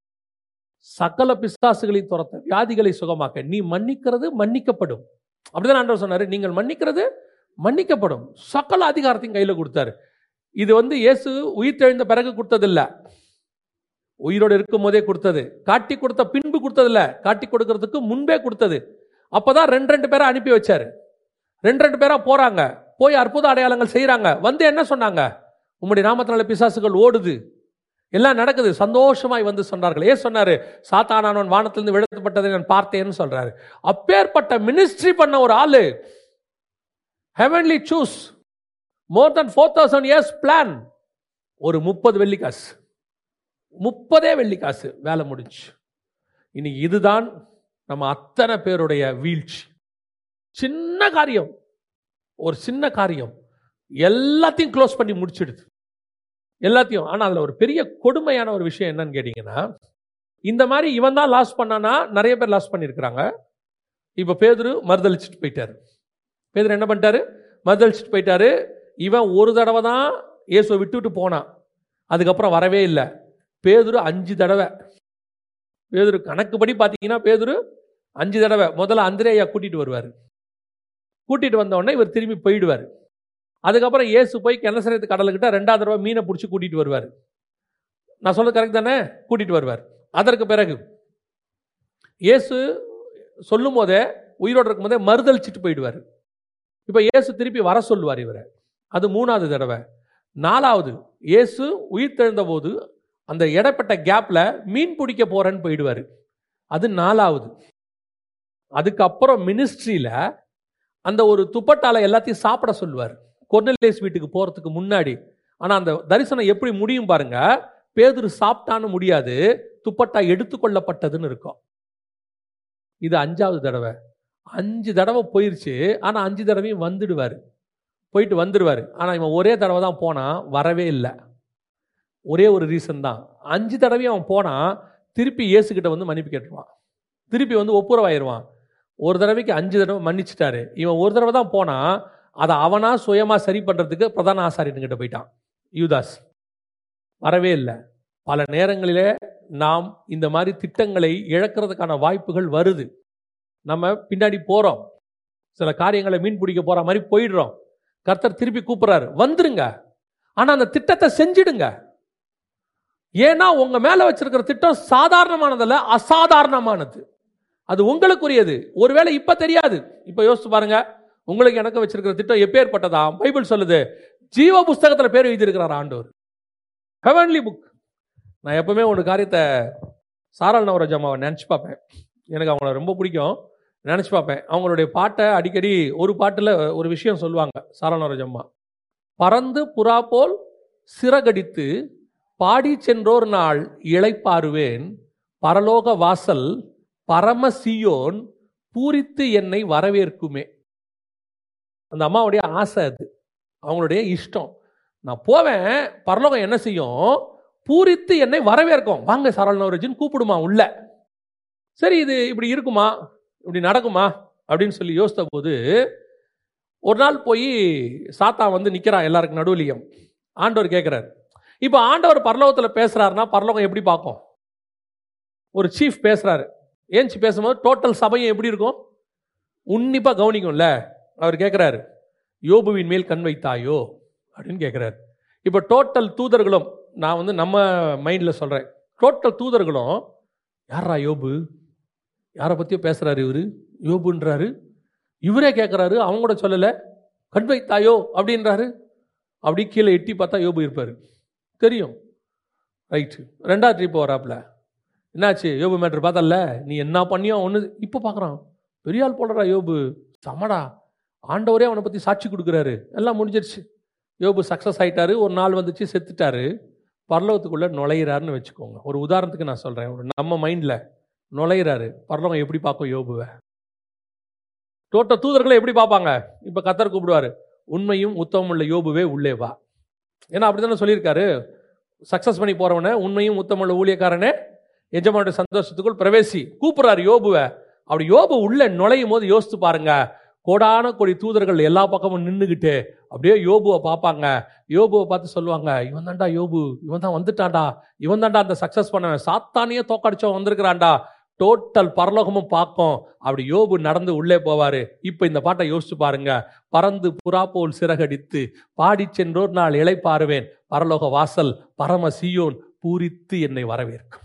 சகல பிசாசுகளை துரத்த வியாதிகளை சுகமாக்க நீ மன்னிக்கிறது மன்னிக்கப்படும் அப்படிதான் ஆண்டவர் சொன்னாரு நீங்கள் மன்னிக்கிறது மன்னிக்கப்படும் சகல அதிகாரத்தையும் கையில கொடுத்தாரு இது வந்து இயேசு உயிர் தெழுந்த பிறகு கொடுத்ததில்ல உயிரோடு இருக்கும் போதே கொடுத்தது காட்டி கொடுத்த பின்பு கொடுத்ததில்ல காட்டி கொடுக்கறதுக்கு முன்பே கொடுத்தது அப்பதான் ரெண்டு ரெண்டு பேரை அனுப்பி வச்சாரு ரெண்டு ரெண்டு பேரா போறாங்க போய் அற்புத அடையாளங்கள் செய்றாங்க வந்து என்ன சொன்னாங்க உம்முடைய நாமத்தினால பிசாசுகள் ஓடுது எல்லாம் நடக்குது சந்தோஷமாய் வந்து சொன்னார்கள் ஏன் சொன்னாரு சாத்தானானவன் வானத்திலிருந்து விழுத்தப்பட்டதை நான் பார்த்தேன்னு சொல்றாரு அப்பேற்பட்ட மினிஸ்ட்ரி பண்ண ஒரு ஆளு heavenly choose more than four thousand years plan ஒரு முப்பது வெள்ளி காசு முப்பதே வெள்ளி காசு வேலை முடிஞ்சு இன்னைக்கு இதுதான் நம்ம அத்தனை பேருடைய வீழ்ச்சி சின்ன காரியம் ஒரு சின்ன காரியம் எல்லாத்தையும் க்ளோஸ் பண்ணி முடிச்சிடுது எல்லாத்தையும் ஆனால் அதில் ஒரு பெரிய கொடுமையான ஒரு விஷயம் என்னன்னு கேட்டிங்கன்னா இந்த மாதிரி இவன் தான் லாஸ் பண்ணானா நிறைய பேர் லாஸ் பண்ணியிருக்கிறாங்க இப்போ பேதுரு மறுதளிச்சுட்டு போயிட்டாரு பேதுரு என்ன பண்ணிட்டாரு மறுதளிச்சுட்டு போயிட்டாரு இவன் ஒரு தடவை தான் இயேசுவை விட்டுவிட்டு போனான் அதுக்கப்புறம் வரவே இல்லை பேதுரு அஞ்சு தடவை பேதுரு கணக்குப்படி பார்த்தீங்கன்னா பேதுரு அஞ்சு தடவை முதல்ல அந்திரேயா கூட்டிட்டு வருவார் கூட்டிட்டு வந்த உடனே இவர் திரும்பி போயிடுவார் அதுக்கப்புறம் இயேசு போய் கிணசரத்து கடலுக்கிட்ட ரெண்டாவது தடவை மீனை பிடிச்சி கூட்டிட்டு வருவார் நான் சொல்றது கரெக்ட் தானே கூட்டிட்டு வருவார் அதற்கு பிறகு இயேசு சொல்லும் போதே உயிரோடு இருக்கும் போதே மறுதளிச்சிட்டு போயிடுவார் இப்போ இயேசு திருப்பி வர சொல்லுவார் இவரை அது மூணாவது தடவை நாலாவது இயேசு உயிர் தெழுந்த போது அந்த இடப்பட்ட கேப்ல மீன் பிடிக்க போறேன்னு போயிடுவார் அது நாலாவது அதுக்கப்புறம் மினிஸ்ட்ரியில அந்த ஒரு துப்பட்டால எல்லாத்தையும் சாப்பிட சொல்லுவார் கொர்னலேஸ் வீட்டுக்கு போறதுக்கு முன்னாடி ஆனா அந்த தரிசனம் எப்படி முடியும் பாருங்க பேதுரு சாப்பிட்டான்னு முடியாது துப்பட்டா எடுத்துக்கொள்ளப்பட்டதுன்னு இருக்கும் இது அஞ்சாவது தடவை அஞ்சு தடவை போயிருச்சு ஆனா அஞ்சு தடவையும் வந்துடுவார் போயிட்டு வந்துடுவார் ஆனா இவன் ஒரே தடவை தான் போனான் வரவே இல்லை ஒரே ஒரு ரீசன் தான் அஞ்சு தடவையும் அவன் போனான் திருப்பி இயேசுகிட்ட வந்து மன்னிப்பு கேட்டுருவான் திருப்பி வந்து ஒப்புரவாயிருவான் ஒரு தடவைக்கு அஞ்சு தடவை மன்னிச்சிட்டாரு இவன் ஒரு தடவை தான் போனான் அதை அவனா சுயமா சரி பண்றதுக்கு பிரதான ஆசாரியன்கிட்ட போயிட்டான் யூதாஸ் வரவே இல்லை பல நேரங்களிலே நாம் இந்த மாதிரி திட்டங்களை இழக்கிறதுக்கான வாய்ப்புகள் வருது நம்ம பின்னாடி போறோம் சில காரியங்களை மீன் பிடிக்க போற மாதிரி போயிடுறோம் கர்த்தர் திருப்பி கூப்பிடுறாரு வந்துருங்க ஆனா அந்த திட்டத்தை செஞ்சிடுங்க ஏன்னா உங்க மேல வச்சிருக்கிற திட்டம் சாதாரணமானதல்ல அசாதாரணமானது அது உங்களுக்குரியது ஒருவேளை இப்ப தெரியாது இப்ப யோசிச்சு பாருங்க உங்களுக்கு எனக்கு வச்சிருக்கிற திட்டம் எப்பேற்பட்டதா பைபிள் சொல்லுது ஜீவ புஸ்தகத்துல பேர் எழுதியிருக்கிறார் ஆண்டவர் ஹெவன்லி புக் நான் எப்பவுமே ஒரு காரியத்தை சாரல் நவரஜ் அம்மாவை நினச்சி பார்ப்பேன் எனக்கு அவங்கள ரொம்ப பிடிக்கும் நினச்சி பார்ப்பேன் அவங்களுடைய பாட்டை அடிக்கடி ஒரு பாட்டில் ஒரு விஷயம் சொல்லுவாங்க சாரல் நவரஜ் அம்மா பறந்து புறா போல் சிறகடித்து பாடி சென்றோர் நாள் இளைப்பாருவேன் பரலோக வாசல் பரமசியோன் பூரித்து என்னை வரவேற்குமே அந்த அம்மாவுடைய ஆசை அது அவங்களுடைய இஷ்டம் நான் போவேன் பரலோகம் என்ன செய்யும் பூரித்து என்னை வரவேற்கும் வாங்க சரள் நவரஜின்னு கூப்பிடுமா உள்ள சரி இது இப்படி இருக்குமா இப்படி நடக்குமா அப்படின்னு சொல்லி யோசித்த போது ஒரு நாள் போய் சாத்தா வந்து நிற்கிறான் எல்லாருக்கும் நடுவுலையும் ஆண்டவர் கேட்குறாரு இப்போ ஆண்டவர் பரலோகத்தில் பேசுறாருன்னா பரலோகம் எப்படி பார்க்கும் ஒரு சீஃப் பேசுறாரு ஏஞ்சி பேசும்போது டோட்டல் சபையும் எப்படி இருக்கும் உன்னிப்பாக கவனிக்கும்ல அவர் கேட்குறாரு யோபுவின் மேல் கண் வைத்தாயோ அப்படின்னு கேட்குறாரு இப்போ டோட்டல் தூதர்களும் நான் வந்து நம்ம மைண்டில் சொல்கிறேன் டோட்டல் தூதர்களும் யாரா யோபு யாரை பற்றியோ பேசுகிறாரு இவர் யோபுன்றாரு இவரே கேட்குறாரு அவங்க கூட சொல்லலை கண் வைத்தாயோ அப்படின்றாரு அப்படி கீழே எட்டி பார்த்தா யோபு இருப்பார் தெரியும் ரைட்டு ரெண்டாவது ட்ரிப் வராப்புல என்னாச்சு யோபு மேட்ரு பார்த்தல நீ என்ன பண்ணியோ ஒன்று இப்போ பார்க்குறான் பெரிய ஆள் போடுறா யோபு சமடா ஆண்டவரே அவனை பற்றி சாட்சி கொடுக்குறாரு எல்லாம் முடிஞ்சிருச்சு யோபு சக்ஸஸ் ஆயிட்டாரு ஒரு நாள் வந்துச்சு செத்துட்டாரு பரலோகத்துக்குள்ளே நுழையிறாருன்னு வச்சுக்கோங்க ஒரு உதாரணத்துக்கு நான் சொல்கிறேன் ஒரு நம்ம மைண்டில் நுழையிறாரு பரலோகம் எப்படி பார்க்கும் யோபுவை தோட்ட தூதர்களை எப்படி பார்ப்பாங்க இப்போ கத்தர் கூப்பிடுவாரு உண்மையும் உத்தமம் உள்ள யோபுவே உள்ளே வா ஏன்னா அப்படி தானே சொல்லியிருக்காரு சக்ஸஸ் பண்ணி போறவன உண்மையும் உத்தமுள்ள ஊழியக்காரனே எஜமானுடைய சந்தோஷத்துக்குள் பிரவேசி கூப்பிடுறாரு யோபுவை அப்படி யோபு உள்ள நுழையும் போது யோசித்து பாருங்க கோடான கொடி தூதர்கள் எல்லா பக்கமும் நின்றுக்கிட்டு அப்படியே யோபுவை பார்ப்பாங்க யோபுவை பார்த்து சொல்லுவாங்க இவன் தான்டா யோபு இவன் தான் வந்துட்டான்டா இவன் தான்டா அந்த சக்ஸஸ் பண்ணவன் சாத்தானியே தோக்கடிச்சவன் வந்திருக்கிறான்டா டோட்டல் பரலோகமும் பார்க்கும் அப்படி யோபு நடந்து உள்ளே போவாரு இப்போ இந்த பாட்டை யோசிச்சு பாருங்க பறந்து புறா போல் சிறகடித்து பாடி சென்றோர் நாள் இளைப்பாருவேன் பரலோக வாசல் பரம சியோன் பூரித்து என்னை வரவேற்கும்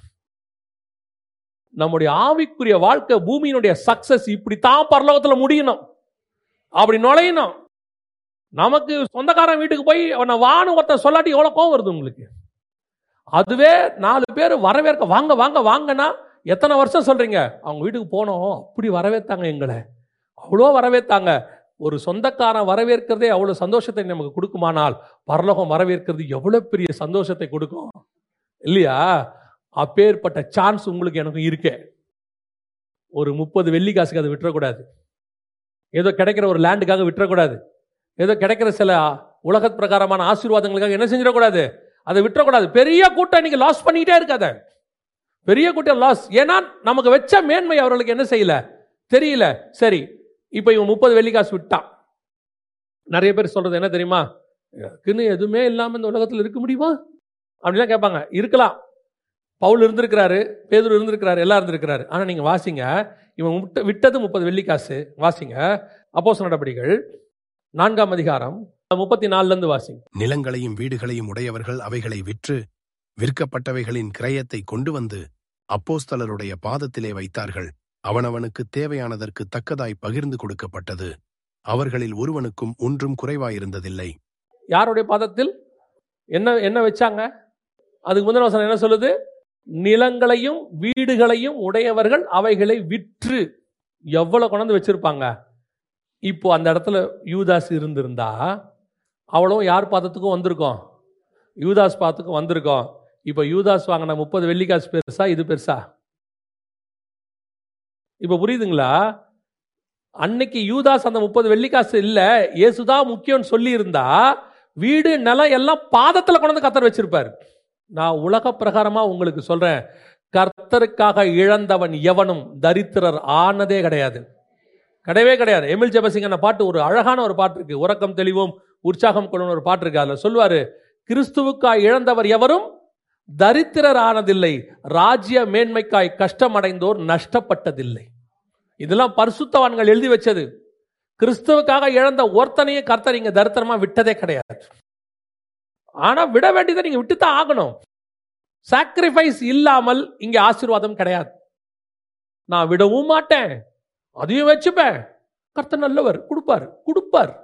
நம்முடைய ஆவிக்குரிய வாழ்க்கை பூமியினுடைய சக்சஸ் இப்படித்தான் பரலோகத்துல முடியணும் அப்படி நுழையணும் நமக்கு சொந்தக்காரன் வீட்டுக்கு போய் அவனை வான்னு ஒருத்தன் சொல்லாட்டி எவ்வளவு கோவம் வருது உங்களுக்கு அதுவே நாலு பேர் வரவேற்க வாங்க வாங்க வாங்கன்னா எத்தனை வருஷம் சொல்றீங்க அவங்க வீட்டுக்கு போனோம் அப்படி வரவேத்தாங்க எங்களை அவ்வளோ வரவேத்தாங்க ஒரு சொந்தக்காரன் வரவேற்கிறதே அவ்வளோ சந்தோஷத்தை நமக்கு கொடுக்குமானால் பரலோகம் வரவேற்கிறது எவ்வளோ பெரிய சந்தோஷத்தை கொடுக்கும் இல்லையா அப்பேற்பட்ட சான்ஸ் உங்களுக்கு எனக்கும் இருக்கே ஒரு முப்பது வெள்ளி காசுக்கு அதை விட்டுறக்கூடாது ஏதோ கிடைக்கிற ஒரு லேண்டுக்காக விட்டுறக்கூடாது ஏதோ கிடைக்கிற சில உலகத் பிரகாரமான ஆசீர்வாதங்களுக்காக என்ன செஞ்சிடக்கூடாது அதை விட்டுறக்கூடாது பெரிய கூட்டம் இன்னைக்கு லாஸ் பண்ணிக்கிட்டே இருக்காத பெரிய கூட்டம் லாஸ் ஏன்னா நமக்கு வச்ச மேன்மை அவர்களுக்கு என்ன செய்யல தெரியல சரி இப்போ இவன் முப்பது வெள்ளி காசு விட்டான் நிறைய பேர் சொல்றது என்ன தெரியுமா எனக்குன்னு எதுவுமே இல்லாமல் இந்த உலகத்தில் இருக்க முடியுமா அப்படிலாம் கேட்பாங்க இருக்கலாம் பவுல் இருந்திருக்கிறாரு பேதுரு இருந்திருக்கிறாரு எல்லாம் இருந்திருக்கிறாரு ஆனால் நீங்கள் வாசிங்க இவன் விட்ட விட்டது முப்பது வெள்ளி காசு வாசிங்க அப்போஸ் நடபடிகள் நான்காம் அதிகாரம் முப்பத்தி நாலுலேருந்து வாசிங்க நிலங்களையும் வீடுகளையும் உடையவர்கள் அவைகளை விற்று விற்கப்பட்டவைகளின் கிரயத்தை கொண்டு வந்து அப்போஸ்தலருடைய பாதத்திலே வைத்தார்கள் அவனவனுக்கு தேவையானதற்கு தக்கதாய் பகிர்ந்து கொடுக்கப்பட்டது அவர்களில் ஒருவனுக்கும் ஒன்றும் குறைவாயிருந்ததில்லை யாருடைய பாதத்தில் என்ன என்ன வச்சாங்க அதுக்கு முந்தின வசனம் என்ன சொல்லுது நிலங்களையும் வீடுகளையும் உடையவர்கள் அவைகளை விற்று எவ்வளவு கொண்டாந்து வச்சிருப்பாங்க இப்போ அந்த இடத்துல யூதாஸ் இருந்திருந்தா அவ்வளவும் யார் பாதத்துக்கும் வந்திருக்கோம் யூதாஸ் பாதத்துக்கும் வந்திருக்கோம் இப்போ யூதாஸ் வாங்கின முப்பது வெள்ளிக்காசு பெருசா இது பெருசா இப்போ புரியுதுங்களா அன்னைக்கு யூதாஸ் அந்த முப்பது வெள்ளிக்காசு இல்ல இயேசுதான் முக்கியம்னு சொல்லி இருந்தா வீடு நிலம் எல்லாம் பாதத்துல கொண்டு வந்து கத்தர் வச்சிருப்பாரு நான் உலக பிரகாரமா உங்களுக்கு சொல்றேன் கர்த்தருக்காக இழந்தவன் எவனும் தரித்திரர் ஆனதே கிடையாது கிடையவே கிடையாது எமில் ஜெபசிங்கன பாட்டு ஒரு அழகான ஒரு பாட்டு இருக்கு உறக்கம் தெளிவோம் உற்சாகம் கொள்ளும் ஒரு பாட்டு இருக்கு அதுல சொல்லுவாரு கிறிஸ்துவுக்காய் இழந்தவர் எவரும் தரித்திரர் ஆனதில்லை ராஜ்ய மேன்மைக்காய் கஷ்டமடைந்தோர் நஷ்டப்பட்டதில்லை இதெல்லாம் பரிசுத்தவான்கள் எழுதி வச்சது கிறிஸ்துவுக்காக இழந்த ஒருத்தனையே கர்த்தர் இங்க தரித்திரமா விட்டதே கிடையாது ஆனா விட வேண்டியதை நீங்க விட்டுத்தான் ஆகணும் சாக்ரிஃபைஸ் இல்லாமல் இங்க ஆசீர்வாதம் கிடையாது நான் விடவும் மாட்டேன் அதையும் வச்சுப்பேன் கர்த்தர் நல்லவர் கொடுப்பார் கொடுப்பார்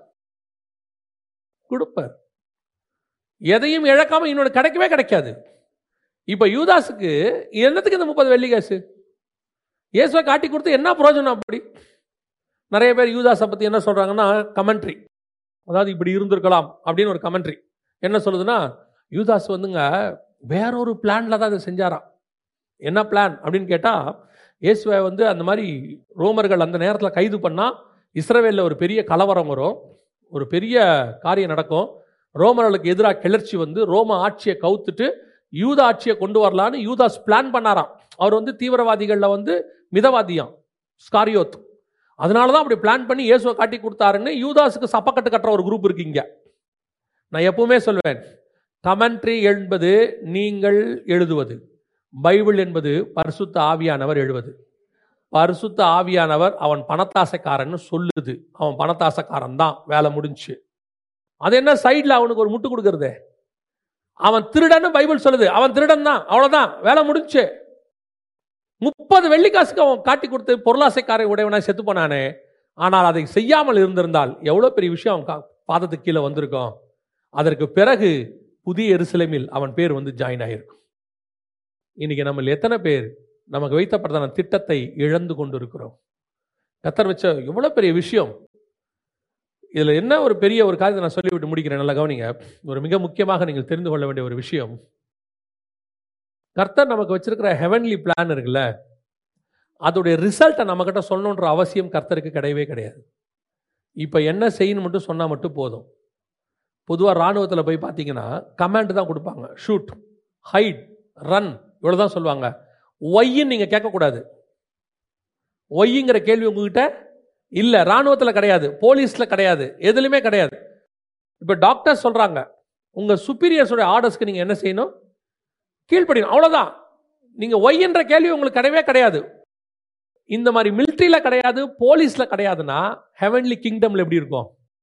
கொடுப்பார் எதையும் இழக்காம இன்னொன்று கிடைக்கவே கிடைக்காது இப்ப யூதாஸுக்கு என்னத்துக்கு இந்த முப்பது வெள்ளி காசு இயேசுவை காட்டி கொடுத்து என்ன பிரயோஜனம் அப்படி நிறைய பேர் யூதாஸை பத்தி என்ன சொல்றாங்கன்னா கமெண்ட்ரி அதாவது இப்படி இருந்திருக்கலாம் அப்படின்னு ஒரு கமெண்ட்ரி என்ன சொல்லுதுன்னா யூதாஸ் வந்துங்க வேற ஒரு பிளான்ல தான் அதை செஞ்சாராம் என்ன பிளான் அப்படின்னு கேட்டா இயேசுவை வந்து அந்த மாதிரி ரோமர்கள் அந்த நேரத்தில் கைது பண்ணா இஸ்ரவேலில் ஒரு பெரிய கலவரம் வரும் ஒரு பெரிய காரியம் நடக்கும் ரோமர்களுக்கு எதிராக கிளர்ச்சி வந்து ரோம ஆட்சியை கவுத்துட்டு யூத ஆட்சியை கொண்டு வரலான்னு யூதாஸ் பிளான் பண்ணாராம் அவர் வந்து தீவிரவாதிகளில் வந்து மிதவாதியாம் ஸ்காரியோத் அதனால தான் அப்படி பிளான் பண்ணி இயேசுவை காட்டி கொடுத்தாருன்னு யூதாஸுக்கு சப்பக்கட்டு கட்டுற ஒரு குரூப் இருக்கு இங்க நான் எப்பவுமே சொல்வேன் கமெண்ட்ரி என்பது நீங்கள் எழுதுவது பைபிள் என்பது பரிசுத்த ஆவியானவர் எழுவது பரிசுத்த ஆவியானவர் அவன் பணத்தாசைக்காரன்னு சொல்லுது அவன் பணத்தாசைக்காரன் தான் வேலை முடிஞ்சு அது என்ன சைடில் அவனுக்கு ஒரு முட்டு கொடுக்கறது அவன் திருடன்னு பைபிள் சொல்லுது அவன் திருடன் தான் அவ்வளோதான் வேலை முடிஞ்சு முப்பது வெள்ளிக்காசுக்கு அவன் காட்டி கொடுத்து பொருளாசைக்காரை உடையவனா செத்து போனானே ஆனால் அதை செய்யாமல் இருந்திருந்தால் எவ்வளோ பெரிய விஷயம் அவன் கா- பாதத்துக்கு கீழே வந்திருக்கும் அதற்கு பிறகு புதிய எருசலேமில் அவன் பேர் வந்து ஜாயின் ஆகிருக்கும் இன்னைக்கு நம்ம எத்தனை பேர் நமக்கு வைத்தப்பட்டதான திட்டத்தை இழந்து கொண்டு இருக்கிறோம் கத்தர் வச்ச எவ்வளோ பெரிய விஷயம் இதில் என்ன ஒரு பெரிய ஒரு காரியத்தை நான் சொல்லிவிட்டு முடிக்கிறேன் நல்லா கவனிங்க ஒரு மிக முக்கியமாக நீங்கள் தெரிந்து கொள்ள வேண்டிய ஒரு விஷயம் கர்த்தர் நமக்கு வச்சிருக்கிற ஹெவன்லி பிளான் இருக்குல்ல அதோடைய ரிசல்ட்டை நம்மக்கிட்ட சொல்லணுன்ற அவசியம் கர்த்தருக்கு கிடையவே கிடையாது இப்போ என்ன செய்யணும் மட்டும் சொன்னால் மட்டும் போதும் பொதுவாக இராணுவத்தில் போய் பார்த்தீங்கன்னா கமாண்ட் தான் கொடுப்பாங்க ஷூட் ஹைட் ரன் இவ்வளோ தான் சொல்லுவாங்க ஒய்ன்னு நீங்கள் கேட்கக்கூடாது ஒய்ங்கிற கேள்வி உங்ககிட்ட இல்லை இராணுவத்தில் கிடையாது போலீஸில் கிடையாது எதுலையுமே கிடையாது இப்போ டாக்டர் சொல்கிறாங்க உங்கள் சுப்பீரியர்ஸோட ஆர்டர்ஸ்க்கு நீங்கள் என்ன செய்யணும் கீழ்ப்படியணும் அவ்வளோதான் நீங்கள் ஒய்ன்ற கேள்வி உங்களுக்கு கிடையவே கிடையாது இந்த மாதிரி மிலிட்ரியில் கிடையாது போலீஸில் கிடையாதுன்னா ஹெவன்லி கிங்டம்ல எப்படி இருக்கும்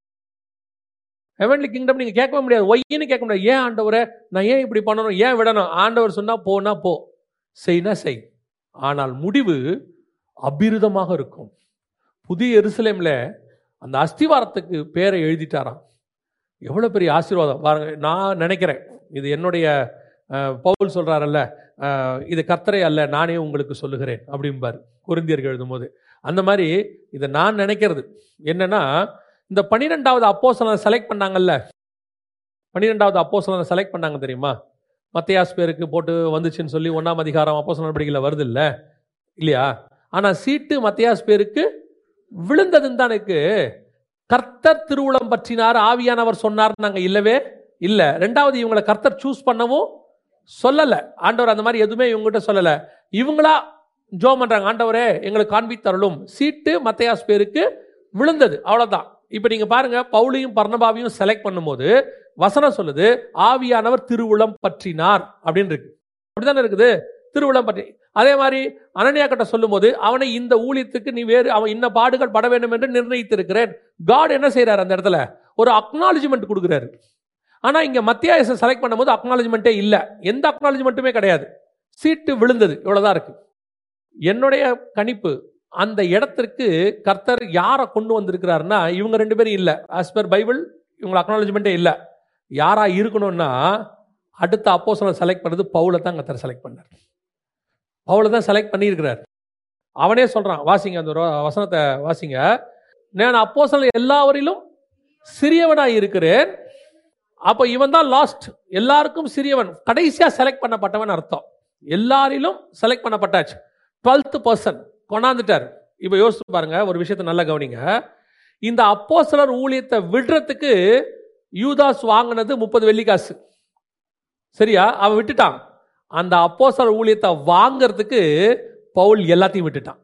ஹெவன்லி கிங்டம் நீங்கள் கேட்கவே முடியாது ஒய்ன்னு கேட்க முடியாது ஏன் ஆண்டவரே நான் ஏன் இப்படி பண்ணணும் ஏன் விடணும் ஆண்டவர் சொன்னால் போனா போ செய்னா செய் ஆனால் முடிவு அபிருதமாக இருக்கும் புதிய எருசலேமில் அந்த அஸ்திவாரத்துக்கு பேரை எழுதிட்டாராம் எவ்வளோ பெரிய ஆசீர்வாதம் பாருங்க நான் நினைக்கிறேன் இது என்னுடைய அஹ், பவுல் சொல்கிறாரல்ல இது கர்த்தரை அல்ல நானே உங்களுக்கு சொல்லுகிறேன் அப்படிம்பார் குருந்தியர்கள் எழுதும்போது அந்த மாதிரி இதை நான் நினைக்கிறது என்னன்னா இந்த பன்னிரெண்டாவது அப்போஸ்தலனை செலக்ட் பண்ணாங்கல்ல பன்னிரெண்டாவது அப்போஸ்தலனை செலக்ட் பண்ணாங்க தெரியுமா மத்தையாஸ் பேருக்கு போட்டு வந்துச்சுன்னு சொல்லி ஒன்றாம் அதிகாரம் அப்போஸ்தலன் நடவடிக்கையில் வருது இல்லை இல்லையா ஆனால் சீட்டு மத்தையாஸ் பேருக்கு விழுந்ததுன்னு தான் இருக்கு கர்த்தர் திருவுளம் பற்றினார் ஆவியானவர் சொன்னார் நாங்க இல்லவே இல்ல ரெண்டாவது இவங்களை கர்த்தர் சூஸ் பண்ணவும் சொல்லல ஆண்டவர் அந்த மாதிரி எதுவுமே இவங்ககிட்ட சொல்லல இவங்களா ஜோ பண்றாங்க ஆண்டவரே எங்களுக்கு காண்பித்தருளும் சீட்டு மத்தையாஸ் பேருக்கு விழுந்தது அவ்வளவுதான் இப்போ நீங்க பாருங்க பவுலையும் பர்ணபாவையும் செலக்ட் பண்ணும்போது வசனம் சொல்லுது ஆவியானவர் திருவுளம் பற்றினார் அப்படின்னு இருக்கு அப்படிதானே இருக்குது திருவுளம் பற்றி அதே மாதிரி அனனியா கிட்ட சொல்லும்போது அவனை இந்த ஊழியத்துக்கு நீ வேறு அவன் இன்ன பாடுகள் பட வேண்டும் என்று நிர்ணயித்திருக்கிறேன் காட் என்ன செய்றாரு அந்த இடத்துல ஒரு அக்னாலஜ்மெண்ட் கொடுக்குறாரு ஆனா இங்க மத்தியாயசை செலக்ட் பண்ணும்போது அக்னாலஜ்மெண்ட்டே இல்லை எந்த அக்னாலஜ்மெண்ட்டுமே கிடையாது சீட்டு விழுந்தது இவ்வளவுதான் இருக்கு என்னுடைய கணிப்பு அந்த இடத்திற்கு கர்த்தர் யாரை கொண்டு வந்திருக்கிறாருன்னா இவங்க ரெண்டு பேரும் இல்லை ஆஸ் பர் பைபிள் இவங்க அக்னாலஜ்மெண்ட்டே இல்லை யாரா இருக்கணும்னா அடுத்த அப்போ செலக்ட் பண்ணது பவுலை தான் கர்த்தர் செலக்ட் பண்ணார் பவுலை தான் செலக்ட் பண்ணியிருக்கிறார் அவனே சொல்றான் வாசிங்க அந்த ஒரு வசனத்தை வாசிங்க நான் அப்போ எல்லாவரிலும் சிறியவனாய் இருக்கிறேன் அப்போ இவன் தான் லாஸ்ட் எல்லாருக்கும் சிறியவன் கடைசியா செலக்ட் பண்ணப்பட்டவன் அர்த்தம் எல்லாரிலும் செலக்ட் பண்ணப்பட்டாச்சு டுவெல்த் பர்சன் கொண்டாந்துட்டார் இப்போ யோசிச்சு பாருங்க ஒரு விஷயத்தை நல்லா கவனிங்க இந்த அப்போஸ்தலர் ஊழியத்தை விடுறதுக்கு யூதாஸ் வாங்கினது முப்பது வெள்ளிக்காசு சரியா அவன் விட்டுட்டான் அந்த அப்போஸ்தலர் ஊழியத்தை வாங்குறதுக்கு பவுல் எல்லாத்தையும் விட்டுட்டான்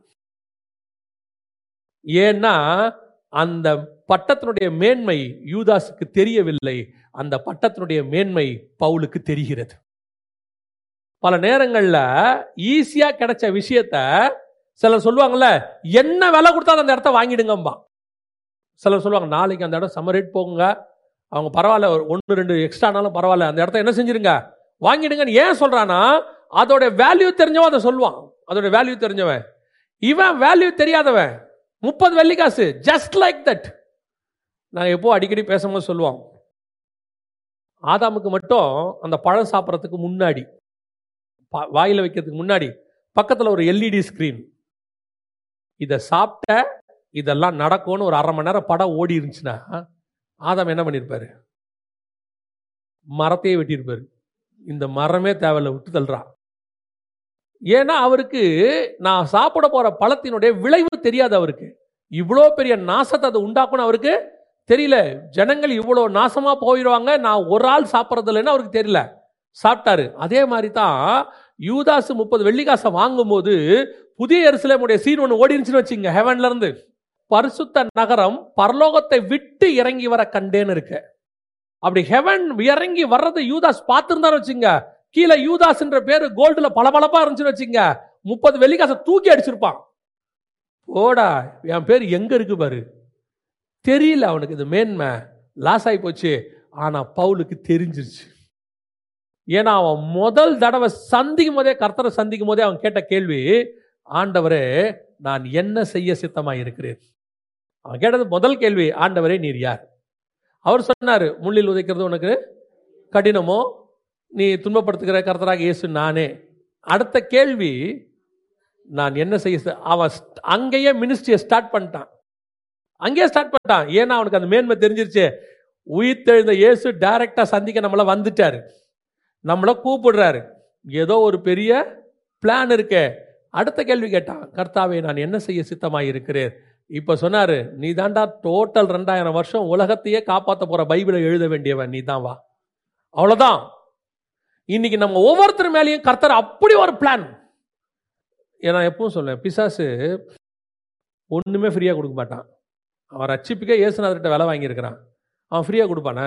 ஏன்னா அந்த பட்டத்தினுடைய மேன்மை யூதாஸுக்கு தெரியவில்லை அந்த பட்டத்தினுடைய மேன்மை பவுலுக்கு தெரிகிறது பல நேரங்கள்ல ஈஸியா கிடைச்ச விஷயத்த சிலர் சொல்லுவாங்கல்ல என்ன விலை கொடுத்தாலும் அந்த இடத்த வாங்கிடுங்கம்பா சிலர் சொல்லுவாங்க நாளைக்கு அந்த இடம் சம்ம ரேட் போகுங்க அவங்க பரவாயில்ல ஒரு ஒன்று ரெண்டு எக்ஸ்ட்ரானாலும் பரவாயில்ல அந்த இடத்த என்ன செஞ்சிருங்க வாங்கிடுங்கன்னு ஏன் சொல்றானா அதோட வேல்யூ தெரிஞ்சவன் அதை சொல்லுவான் அதோட வேல்யூ தெரிஞ்சவன் இவன் வேல்யூ தெரியாதவன் முப்பது வெள்ளிக்காசு ஜஸ்ட் லைக் தட் நான் எப்போ அடிக்கடி பேசும்போது சொல்லுவோம் ஆதாமுக்கு மட்டும் அந்த பழம் சாப்பிட்றதுக்கு முன்னாடி பா- வாயில வைக்கிறதுக்கு முன்னாடி பக்கத்தில் ஒரு எல்இடி ஸ்க்ரீன் இதை சாப்பிட்ட இதெல்லாம் நடக்கும்னு ஒரு அரை மணி நேரம் படம் ஓடி இருந்துச்சுன்னா ஆதாம் என்ன பண்ணியிருப்பாரு மரத்தையே வெட்டியிருப்பாரு இந்த மரமே தேவையில்ல விட்டு தள்ளுறான் ஏன்னா அவருக்கு நான் சாப்பிட போற பழத்தினுடைய விளைவு தெரியாது அவருக்கு இவ்வளோ பெரிய நாசத்தை அது உண்டாக்கும்னு அவருக்கு தெரியல ஜனங்கள் இவ்வளோ நாசமா போயிடுவாங்க நான் ஒரு ஆள் சாப்பிட்றது இல்லைன்னு அவருக்கு தெரியல சாப்பிட்டாரு அதே மாதிரி தான் யூதாஸ் முப்பது வெள்ளிக்காசை வாங்கும்போது புதிய எருசலேமுடைய சீன் ஒன்று ஓடி இருந்துச்சுன்னு வச்சுங்க ஹெவன்ல இருந்து பரிசுத்த நகரம் பரலோகத்தை விட்டு இறங்கி வர கண்டேன்னு இருக்கு அப்படி ஹெவன் இறங்கி வர்றது யூதாஸ் பார்த்துருந்தான்னு வச்சுங்க கீழே யூதாஸ்ன்ற பேரு கோல்டுல பளபளப்பா இருந்துச்சுன்னு வச்சுங்க முப்பது வெள்ளிக்காசை தூக்கி அடிச்சிருப்பான் போடா என் பேர் எங்க இருக்கு பாரு தெரியல அவனுக்கு இது மேன்மை லாஸ் ஆகி போச்சு ஆனா பவுலுக்கு தெரிஞ்சிருச்சு ஏன்னா அவன் முதல் தடவை சந்திக்கும் போதே கர்த்தரை சந்திக்கும் போதே அவன் கேட்ட கேள்வி ஆண்டவரே நான் என்ன செய்ய சித்தமா இருக்கிறேன் அவன் கேட்டது முதல் கேள்வி ஆண்டவரே நீர் யார் அவர் சொன்னார் முள்ளில் உதைக்கிறது உனக்கு கடினமோ நீ துன்பப்படுத்துகிற கர்த்தராக இயேசு நானே அடுத்த கேள்வி நான் என்ன செய்ய ச- அவன் st- அங்கேயே மினிஸ்ட்ரியை ஸ்டார்ட் பண்ணிட்டான் அங்கேயே ஸ்டார்ட் பண்ணிட்டான் ஏன்னா அவனுக்கு அந்த மேன்மை தெரிஞ்சிருச்சு உயிர்த்தெழுந்த இயேசு டைரக்டா சந்திக்க நம்மள வந்துட்டாரு நம்மள கூப்பிடுறாரு ஏதோ ஒரு பெரிய பிளான் இருக்கே அடுத்த கேள்வி கேட்டான் கர்த்தாவே நான் என்ன செய்ய சித்தமாய் இருக்கிறேன் இப்ப சொன்னாரு நீ தாண்டா டோட்டல் ரெண்டாயிரம் வருஷம் உலகத்தையே காப்பாத்த போற பைபிளை எழுத வேண்டியவன் நீ தான் வா அவ்வளவுதான் இன்னைக்கு நம்ம ஒவ்வொருத்தர் மேலேயும் கர்த்தர் அப்படி ஒரு பிளான் ஏன்னா எப்பவும் சொல்லுவேன் பிசாசு ஒண்ணுமே ஃப்ரீயா கொடுக்க மாட்டான் அவன் ரட்சிப்புக்கே இயேசுநாதர்கிட்ட வேலை வாங்கியிருக்கிறான் அவன் ஃப்ரீயா கொடுப்பானா